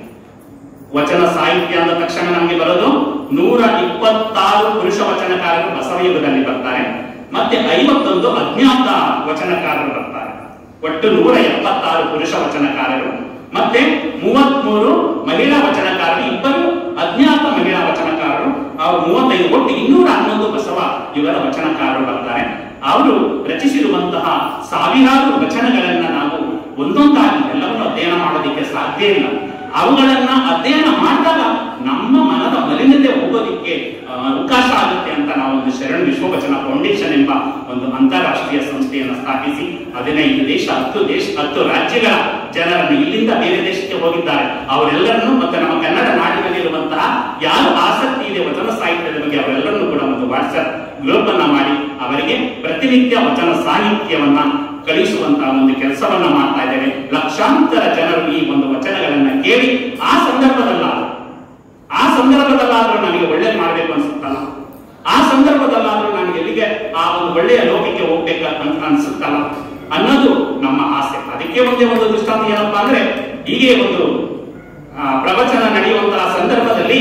A: ವಚನ ಸಾಹಿತ್ಯ ಅಂದ ತಕ್ಷಣ ನಮಗೆ ಬರೋದು ನೂರ ಇಪ್ಪತ್ತಾರು ಪುರುಷ ವಚನಕಾರರು ಬಸವಯುಗದಲ್ಲಿ ಬರ್ತಾರೆ ಮತ್ತೆ ಐವತ್ತೊಂದು ಅಜ್ಞಾತ ವಚನಕಾರರು ಬರ್ತಾರೆ ಒಟ್ಟು ನೂರ ಎಪ್ಪತ್ತಾರು ಪುರುಷ ವಚನಕಾರರು ಮತ್ತೆ ಮೂವತ್ಮೂರು ಮಹಿಳಾ ವಚನಕಾರರು ಇಬ್ಬರು ಅಜ್ಞಾತ ಮಹಿಳಾ ವಚನಕಾರರು ಅವರು ಮೂವತ್ತೈದು ಒಟ್ಟು ಇನ್ನೂರ ಹನ್ನೊಂದು ಬಸವ ಇವರ ವಚನಕಾರರು ಬರ್ತಾರೆ ಅವರು ರಚಿಸಿರುವಂತಹ ಸಾವಿರಾರು ವಚನಗಳನ್ನ ನಾವು ಒಂದೊಂದಾಗಿ ಎಲ್ಲವನ್ನು ಅಧ್ಯಯನ ಮಾಡೋದಕ್ಕೆ ಸಾಧ್ಯ ಇಲ್ಲ ಅವುಗಳನ್ನ ಅಧ್ಯಯನ ಮಾಡಿದಾಗ ನಮ್ಮ ಮನದ ಮಲಿನತೆ ಹೋಗೋದಿಕ್ಕೆ ಆ, ಅವಕಾಶ ಆಗುತ್ತೆ ಅಂತ ನಾವು ಒಂದು ಶರಣ್ ವಿಶ್ವವಚನ ಫೌಂಡೇಶನ್ ಎಂಬ ಒಂದು ಅಂತಾರಾಷ್ಟ್ರೀಯ ಸಂಸ್ಥೆಯನ್ನು ಸ್ಥಾಪಿಸಿ ಹದಿನೈದು ದೇಶ ಹತ್ತು ದೇಶ ಹತ್ತು ರಾಜ್ಯಗಳ ಜನರನ್ನು ಇಲ್ಲಿಂದ ಬೇರೆ ದೇಶಕ್ಕೆ ಹೋಗಿದ್ದಾರೆ ಅವರೆಲ್ಲರನ್ನು ಮತ್ತೆ ನಮ್ಮ ಕನ್ನಡ ನಾಡಿನಲ್ಲಿರುವಂತಹ ಯಾರು ಆಸಕ್ತಿ ಇದೆ ವಚನ ಸಾಹಿತ್ಯದ ಬಗ್ಗೆ ಅವರೆಲ್ಲರನ್ನು ಕೂಡ ಒಂದು ವಾಟ್ಸ್ಆಪ್ ಗ್ರೂಪ್ ಅನ್ನ ಮಾಡಿ ಅವರಿಗೆ ಪ್ರತಿನಿತ್ಯ ವಚನ ಸಾಹಿತ್ಯವನ್ನ ಕಳಿಸುವಂತಹ ಒಂದು ಕೆಲಸವನ್ನ ಮಾಡ್ತಾ ಇದ್ದೇವೆ ಲಕ್ಷಾಂತರ ಜನರು ಈ ಒಂದು ವಚನಗಳನ್ನ ಕೇಳಿ ಆ ಸಂದರ್ಭದಲ್ಲಾದ್ರೂ ಆ ಸಂದರ್ಭದಲ್ಲಾದ್ರೂ ನನಗೆ ಒಳ್ಳೇದು ಮಾಡ್ಬೇಕು ಅನ್ಸುತ್ತಲ್ಲ ಆ ಸಂದರ್ಭದಲ್ಲಾದ್ರೂ ನನಗೆ ಎಲ್ಲಿಗೆ ಆ ಒಂದು ಒಳ್ಳೆಯ ಲೋಕಕ್ಕೆ ಹೋಗ್ಬೇಕಂತ ಅನ್ಸುತ್ತಲ್ಲ ಅನ್ನೋದು ನಮ್ಮ ಆಸೆ ಅದಕ್ಕೆ ಒಂದೇ ಒಂದು ದೃಷ್ಟಾಂತ ಏನಪ್ಪಾ ಅಂದ್ರೆ ಹೀಗೆ ಒಂದು ಆ, ಪ್ರವಚನ ನಡೆಯುವಂತಹ ಸಂದರ್ಭದಲ್ಲಿ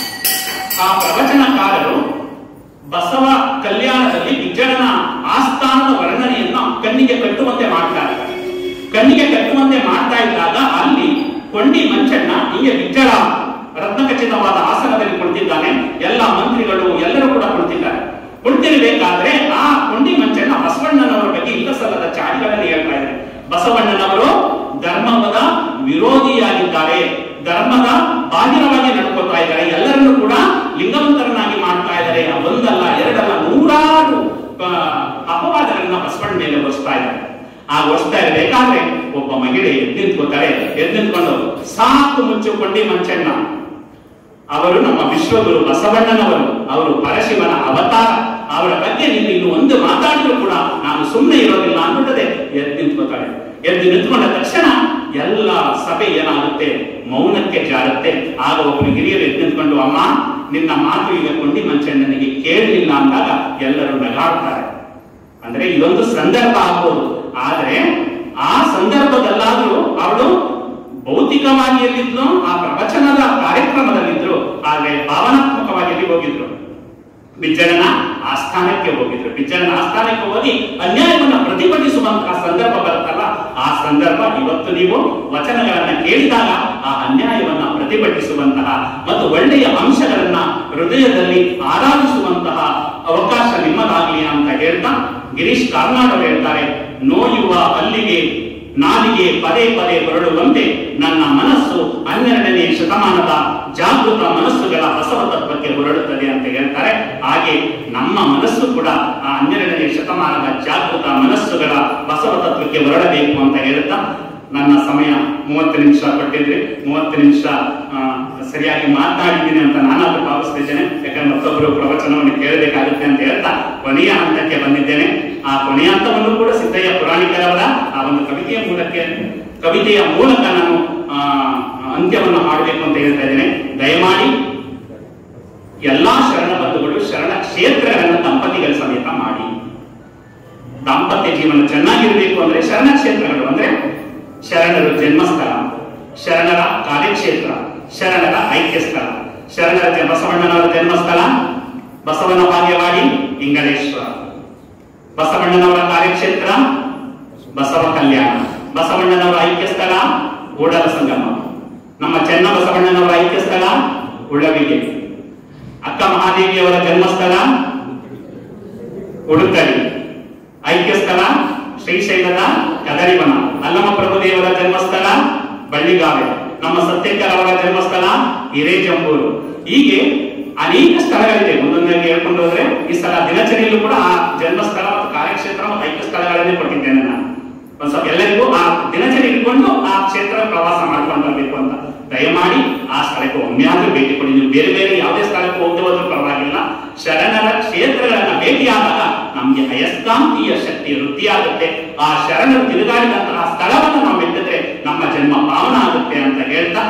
A: ಆ ಪ್ರವಚನಕಾರರು ಬಸವ ಕಲ್ಯಾಣದಲ್ಲಿ ವಿಜ್ಜಳನ ಆಸ್ಥಾನದ ವರ್ಣನೆಯನ್ನ ಕಣ್ಣಿಗೆ ಕಟ್ಟುವಂತೆ ಮಾಡ್ತಾರೆ ಕಣ್ಣಿಗೆ ಕಟ್ಟುವಂತೆ ಮಾಡ್ತಾ ಇದ್ದಾಗ ಅಲ್ಲಿ ಕೊಂಡಿ ಮಂಚಣ್ಣ ಹಿಂಗೆ ವಿಜ್ಜಳ ರತ್ನಖಚಿತವಾದ ಆಸನದಲ್ಲಿ ಕುಳಿತಿದ್ದಾನೆ ಎಲ್ಲ ಮಂತ್ರಿಗಳು ಎಲ್ಲರೂ ಕೂಡ ಕುಳಿತಿದ್ದಾರೆ ಕುಳಿತಿರ್ಬೇಕಾದ್ರೆ ಆ ಕೊಂಡಿ ಮಂಚಣ್ಣ ಬಸವಣ್ಣನವರ ಬಗ್ಗೆ ಇಲ್ಲ ಸಲ್ಲದ ಚಾಡಿಗಳನ್ನು ಹೇಳ್ತಾ ಇದ್ದಾರೆ ಬಸವಣ್ಣನವರು ಧರ್ಮದ ವಿರೋಧಿಯಾಗಿದ್ದಾರೆ ಧರ್ಮದ ಬಾಹಿರವಾಗಿ ನಡ್ಕೋತಾ ಇದ್ದಾರೆ ಎಲ್ಲರನ್ನೂ ಕೂಡ ಲಿಂಗವಂತರನ್ನಾಗಿ ಮಾಡ್ತಾ ಇದ್ದಾರೆ ಒಂದಲ್ಲ ಎರಡಲ್ಲ ನೂರಾರು ಆ, ಅಪವಾದಗಳನ್ನ ಬಸವಣ್ಣ ಮೇಲೆ ಹೊರಿಸ್ತಾ ಇದ್ದಾರೆ ಆ ಹೊರಿಸ್ತಾ ಇರಬೇಕಾದ್ರೆ ಒಬ್ಬ ಮಹಿಳೆ ಎದ್ದು ನಿಂತ್ಕೋತಾರೆ ಎದ್ದು ನಿಂತ್ಕೊಂಡು ಸಾಕು ಮುಚ್ಚುಕೊಂಡಿ ಮಂಚಣ್ಣ ಅವರು ನಮ್ಮ ವಿಶ್ವಗುರು ಬಸವಣ್ಣನವರು ಅವರು ಪರಶಿವನ ಅವತಾರ ಅವರ ಬಗ್ಗೆ ನೀನು ಇನ್ನು ಒಂದು ಮಾತಾಡಿದ್ರು ಕೂಡ ನಾನು ಸುಮ್ಮನೆ ಇರೋದಿಲ್ಲ ಅನ್ಬಿಟ್ಟದೆ ಎದ್ದು ನಿಂತ್ಕೋತಾಳೆ ಎದ್ದು ನಿಂತ್ಕೊಂಡ ತಕ್ಷಣ ಎಲ್ಲ ಸಭೆ ಏನಾಗುತ್ತೆ ಮೌನಕ್ಕೆ ಜಾರುತ್ತೆ ಆಗ ಒಬ್ಬರು ಹಿರಿಯರು ಎದ್ದು ನಿಂತ್ಕೊಂಡು ಅಮ್ಮ ನಿನ್ನ ಮಾತು ಈಗ ಕೊಂಡಿ ಮಂಚಣ್ಣನಿಗೆ ಕೇಳಲಿಲ್ಲ ಅಂದಾಗ ಎಲ್ಲರೂ ನಗಾಡ್ತಾರೆ ಅಂದ್ರೆ ಇದೊಂದು ಸಂದರ್ಭ ಆಗ್ಬೋದು ಆದ್ರೆ ಆ ಸಂದರ್ಭದಲ್ಲಾದ್ರೂ ಅವಳು ಭೌತಿಕವಾಗಿ ಎಲ್ಲಿದ್ಲು ಆ ಪ್ರವಚನದ ಕಾರ್ಯಕ್ರಮದಲ್ಲಿದ್ರು ಆದ್ರೆ ಭಾವನಾತ್ಮಕವಾಗಿ ಎಲ್ಲಿ ಹೋಗಿದ್ರು ಬಿಜ್ಜಳನ ಆಸ್ಥಾನಕ್ಕೆ ಹೋಗಿದ್ರು ಬಿಜ್ಜಳನ ಆಸ್ಥಾನಕ್ಕೆ ಹೋಗಿ ಅನ್ಯಾಯವನ್ನ ಪ್ರತಿಭಟಿಸುವಂತಹ ಸಂದರ್ಭ ಬರುತ್ತಲ್ಲ ಆ ಸಂದರ್ಭ ಇವತ್ತು ನೀವು ವಚನಗಳನ್ನ ಕೇಳಿದಾಗ ಆ ಅನ್ಯಾಯವನ್ನ ಪ್ರತಿಭಟಿಸುವಂತಹ ಮತ್ತು ಒಳ್ಳೆಯ ಅಂಶಗಳನ್ನ ಹೃದಯದಲ್ಲಿ ಆರಾಧಿಸುವಂತಹ ಅವಕಾಶ ನಿಮ್ಮದಾಗ್ಲಿ ಅಂತ ಹೇಳ್ತಾ ಗಿರೀಶ್ ಕಾರ್ನಾಡ್ ಅವರು ಹೇಳ್ತಾರೆ ನೋಯುವ ಅಲ್ಲಿಗೆ ನಾಲಿಗೆ ಪದೇ ಪದೇ ಹೊರಡುವಂತೆ ನನ್ನ ಮನಸ್ಸು ಹನ್ನೆರಡನೇ ಶತಮಾನದ ಜಾಗೃತ ಮನಸ್ಸುಗಳ ಬಸವ ತತ್ವಕ್ಕೆ ಹೊರಡುತ್ತದೆ ಅಂತ ಹೇಳ್ತಾರೆ ಹಾಗೆ ನಮ್ಮ ಮನಸ್ಸು ಕೂಡ ಆ ಹನ್ನೆರಡನೇ ಶತಮಾನದ ಜಾಗೃತ ಮನಸ್ಸುಗಳ ಬಸವ ತತ್ವಕ್ಕೆ ಹೊರಡಬೇಕು ಅಂತ ಹೇಳ್ತಾ ನನ್ನ ಸಮಯ ಮೂವತ್ತು ನಿಮಿಷ ಕೊಟ್ಟಿದ್ರಿ ಮೂವತ್ತು ನಿಮಿಷ ಆ, ಸರಿಯಾಗಿ ಮಾತನಾಡಿದ್ದೀನಿ ಅಂತ ನಾನಾದ್ರೂ ಭಾವಿಸ್ತಿದ್ದೇನೆ ಯಾಕಂದ್ರೆ ಮತ್ತೊಬ್ಬರು ಪ್ರವಚನವನ್ನು ಕೇಳಬೇಕಾಗುತ್ತೆ ಅಂತ ಹೇಳ್ತಾ ಕೊನೆಯ ಹಂತಕ್ಕೆ ಬಂದಿದ್ದೇನೆ ಆ ಕೊನೆಯ ಹಂತವನ್ನು ಕೂಡ ಸಿದ್ದಯ್ಯ ಪುರಾಣಿಕರವರ ಆ ಒಂದು ಕವಿತೆಯ ಮೂಲಕ ಕವಿತೆಯ ಮೂಲಕ ನಾನು ಆ, ಅಂತ್ಯವನ್ನು ಮಾಡಬೇಕು ಅಂತ ಹೇಳ್ತಾ ಇದ್ದೇನೆ ದಯಮಾಡಿ ಎಲ್ಲಾ ಶರಣ ಬಂಧುಗಳು ಶರಣ ಕ್ಷೇತ್ರಗಳನ್ನ ದಂಪತಿಗಳ ಸಮೇತ ಮಾಡಿ ದಾಂಪತ್ಯ ಜೀವನ ಚೆನ್ನಾಗಿರಬೇಕು ಅಂದ್ರೆ ಶರಣ ಕ್ಷೇತ್ರಗಳು ಅಂದ್ರೆ ಶರಣರು ಜನ್ಮಸ್ಥಳ ಶರಣರ ಕಾರ್ಯಕ್ಷೇತ್ರ ಶರಣರ ಐಕ್ಯ ಸ್ಥಳ ಶರಣರ ಜ- ಬಸವಣ್ಣನವರ ಜನ್ಮಸ್ಥಳ ಬಸವನ ಬಾಲ್ಯವಾಡಿ ಇಂಗಳೇಶ್ವರ ಬಸವಣ್ಣನವರ ಕಾರ್ಯಕ್ಷೇತ್ರ ಬಸವ ಕಲ್ಯಾಣ ಬಸವಣ್ಣನವರ ಐಕ್ಯ ಸ್ಥಳ ಕೂಡಲ ಸಂಗಮ ನಮ್ಮ ಚೆನ್ನ ಬಸವಣ್ಣನವರ ಐಕ್ಯ ಸ್ಥಳ ಉಳ್ಳವಿಗೆ ಅಕ್ಕ ಮಹಾದೇವಿಯವರ ಜನ್ಮಸ್ಥಳ ಉಡುಕಡಿ ಐಕ್ಯ ಸ್ಥಳ ಶ್ರೀಶೈಲದ ಕದರಿವನ ಅಲ್ಲಮ ಪ್ರಭುದೇವರ ಜನ್ಮಸ್ಥಳ ಬಳ್ಳಿಗಾವೆ ನಮ್ಮ ಸತ್ಯಕ್ಕರ್ ಅವರ ಜನ್ಮಸ್ಥಳ ಹಿರೇಜಂಬೂರು ಹೀಗೆ ಅನೇಕ ಸ್ಥಳಗಳಿದೆ ಒಂದೊಂದಾಗಿ ಹೇಳ್ಕೊಂಡು ಹೋದ್ರೆ ಈ ಸ್ಥಳ ದಿನಚರಿಯಲ್ಲೂ ಕೂಡ ಆ ಜನ್ಮಸ್ಥಳ ಮತ್ತು ಕಾರ್ಯಕ್ಷೇತ್ರ ಮತ್ತು ಐಕ್ಯ ಸ್ಥಳಗಳನ್ನೇ ಕೊಟ್ಟಿದ್ದೇನೆ ನಾನು ಒಂದ್ ಸ್ವಲ್ಪ ಎಲ್ಲರಿಗೂ ಆ ದಿನಚರಿ ಇಟ್ಕೊಂಡು ಆ ಕ್ಷೇತ್ರ ಪ್ರವಾಸ ಮಾಡ್ಕೊಂಡು ಬರ್ಬೇಕು ಅಂತ ದಯಮಾಡಿ ಆ ಸ್ಥಳಕ್ಕೆ ಒಮ್ಮೆಯಾದ್ರೂ ಭೇಟಿ ಕೊಡಿ ನೀವು ಬೇರೆ ಬೇರೆ ಯಾವುದೇ ಸ್ಥಳಕ್ಕೆ ಹೋಗದೆ ಹೋದ್ರೂ ಪರವಾಗಿಲ್ಲ ಶರಣರ ಕ್ಷೇತ್ರಗಳನ್ನ ಭೇಟಿಯಾದಾಗ ನಮ್ಗೆ ಅಯಸ್ಕಾಂತೀಯ ಶಕ್ತಿ ವೃದ್ಧಿಯಾಗುತ್ತೆ ಆ ಶರಣರು ತಿರುಗಾಡಿದಂತಹ ಸ್ಥಳವನ್ನು ನಾವು ಮೆಟ್ಟಿದ್ರೆ ನಮ್ಮ ಜನ್ಮ ಪಾವನ ಆಗುತ್ತೆ ಅಂತ ಹೇಳ್ತಾ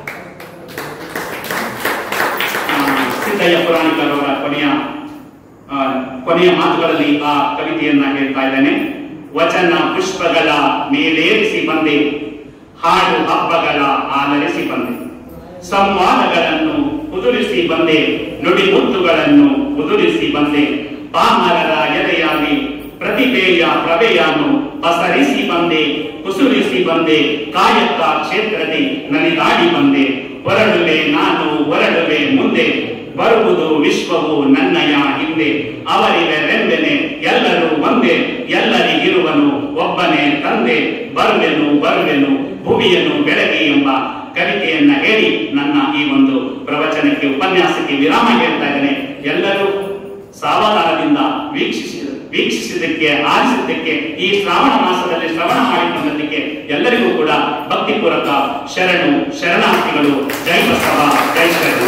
A: ಆ, ಸಿದ್ದಯ್ಯ ಪುರಾಣಿಕರವರ ಕೊನೆಯ ಆ, ಕೊನೆಯ ಮಾತುಗಳಲ್ಲಿ ಆ ಕವಿತೆಯನ್ನ ಹೇಳ್ತಾ ಇದ್ದೇನೆ ವಚನ ಪುಷ್ಪಗಳ ಮೇಲೇರಿಸಿ ಬಂದೆ ಹಾಡು ಹಬ್ಬಗಳ ಆಧರಿಸಿ ಬಂದೆ ಸಂವಾದಗಳನ್ನು ಕುದುರಿಸಿ ಬಂದೆ ನುಡಿ ಮುತ್ತುಗಳನ್ನು ಕುದುರಿಸಿ ಬಂದೆ ಪಾಮರರ ಎದೆಯಾಗಿ ಪ್ರತಿಭೆಯ ಪ್ರಭೆಯನ್ನು ಪಸರಿಸಿ ಬಂದೆ ಕುಸುರಿಸಿ ಬಂದೆ ಕಾಯಕ ಕ್ಷೇತ್ರದಿ ನಲಿದಾಡಿ ಬಂದೆ ಹೊರಡುವೆ ನಾನು ಹೊರಡುವೆ ಮುಂದೆ ಬರುವುದು ವಿಶ್ವವು ನನ್ನಯ ಹಿಂದೆ ಅವರಿವೆ ರೆಂಬೆನೆ ಎಲ್ಲರೂ ಒಂದೇ ಎಲ್ಲರಿಗಿರುವನು ಒಬ್ಬನೇ ತಂದೆ ಬರುವೆನು ಬರುವೆನು ಭುವಿಯನ್ನು ಬೆಳಗಿ ಎಂಬ ಕವಿತೆಯನ್ನ ಹೇಳಿ ನನ್ನ ಈ ಒಂದು ಪ್ರವಚನಕ್ಕೆ ಉಪನ್ಯಾಸಕ್ಕೆ ವಿರಾಮ ಹೇಳ್ತಾ ಇದ್ದೇನೆ ಎಲ್ಲರೂ ಸಾವಧಾನದಿಂದ ವೀಕ್ಷಿಸಿ ವೀಕ್ಷಿಸಿದ್ದಕ್ಕೆ ಆಲಿಸಿದ್ದಕ್ಕೆ ಈ ಶ್ರಾವಣ ಮಾಸದಲ್ಲಿ ಶ್ರವಣ ಮಾಡಿಕೊಂಡದಕ್ಕೆ ಎಲ್ಲರಿಗೂ ಕೂಡ ಭಕ್ತಿಪೂರ್ವಕ ಶರಣು ಶರಣಾರ್ಥಿಗಳು ಜೈ ಬಸವ ಜೈ ಶರಣು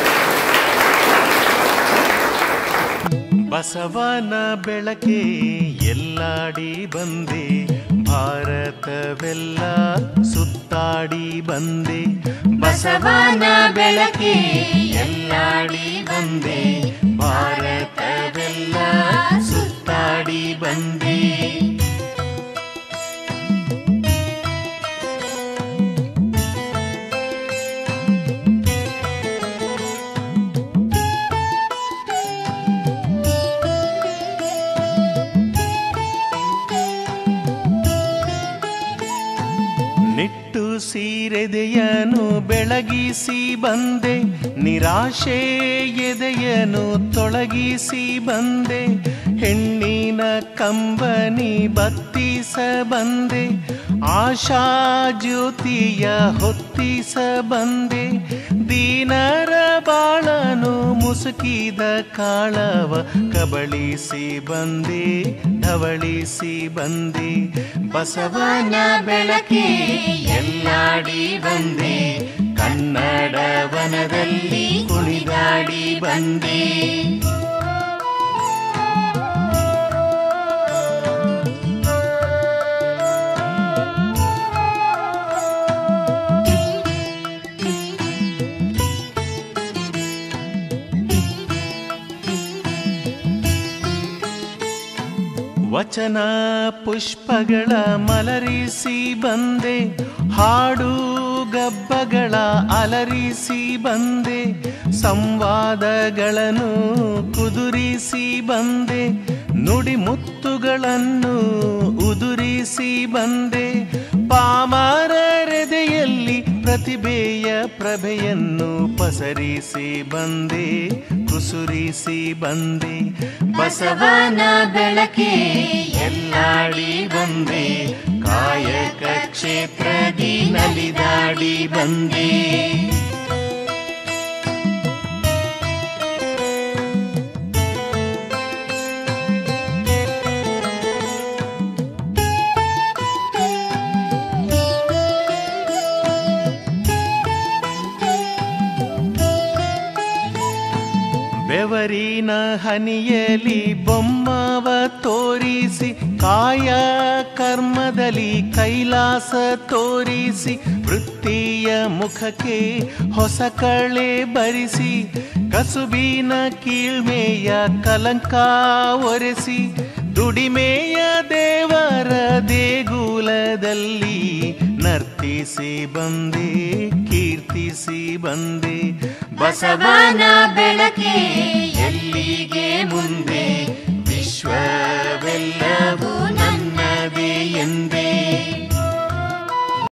B: ಬಸವನ ಬೆಳಕೆ ಎಲ್ಲಾಡಿ ಬಂದೆ ಭಾರತವೆಲ್ಲ ಸುತ್ತಾಡಿ ಬಂದೆ
C: ಬಸವನ ಬೆಳಕೆ ಎಲ್ಲಾಡಿ ಬಂದೆ
B: ಭಾರತವೆಲ್ಲ ಸುತ್ತಾಡಿ ಬಂದೆ ನಿಟ್ಟು ಸೀರೆದೆಯನು ಬೆಳಗಿಸಿ ಬಂದೆ ನಿರಾಶೆ ಎದೆಯನು ತೊಳಗಿಸಿ ಬಂದೆ ಹೆಣ್ಣಿನ ಕಂಬನಿ ಬತ್ತಿಸ ಬಂದೆ ಆಶಾ ಜ್ಯೋತಿಯ ಹೊತ್ತಿಸ ಬಂದೆ ದೀನರ ಬಾಳನು ಮುಸುಕಿದ ಕಾಳವ ಕಬಳಿಸಿ ಬಂದೆ ಧವಳಿಸಿ ಬಂದೆ ಬಸವನ ಬೆಳಕೆ ಎಲ್ಲಾಡಿ ಬಂದೆ ಕನ್ನಡ ವನದಲ್ಲಿ ಕುಣಿದಾಡಿ ಬಂದೆ ವಚನ ಪುಷ್ಪಗಳ ಮಲರಿಸಿ ಬಂದೆ ಹಾಡು ಗಬ್ಬಗಳ ಅಲರಿಸಿ ಬಂದೆ ಸಂವಾದಗಳನ್ನು ಕುದುರಿಸಿ ಬಂದೆ ನುಡಿ ಮುತ್ತುಗಳನ್ನು ಉದುರಿಸಿ ಬಂದೆ ಪಾಮರರೆದೆಯಲ್ಲಿ ಪ್ರತಿಭೆಯ ಪ್ರಭೆಯನ್ನು ಪಸರಿಸಿ ಬಂದೆ ಕುಸುರಿಸಿ ಬಂದೆ
C: ಬಸವನ ಬೆಳಕೆ ಎಲ್ಲಾಡಿ ಬಂದೆ ಕಾಯಕ ಕ್ಷೇತ್ರದಿ ನಲಿದಾಡಿ ಬಂದೆ
B: ಬೆವರಿನ ಹನಿಯಲಿ ಬೊಮ್ಮವ ತೋರಿಸಿ ಕಾಯ ಕರ್ಮದಲ್ಲಿ ಕೈಲಾಸ ತೋರಿಸಿ ವೃತ್ತಿಯ ಮುಖಕ್ಕೆ ಹೊಸ ಕಳೆ ಬರಿಸಿ ಕಸುಬಿನ ಕೀಳ್ಮೆಯ ಕಲಂಕ ಒರೆಸಿ ದುಡಿಮೆಯ ದೇವರ ದೇಗುಲದಲ್ಲಿ ನರ್ತಿಸಿ ಬಂದೆ ಕೀರ್ತಿಸಿ ಬಂದೆ
C: ಬಸವನ ಬೆಳಕೆ ಎಲ್ಲಿಗೆ ಮುಂದೆ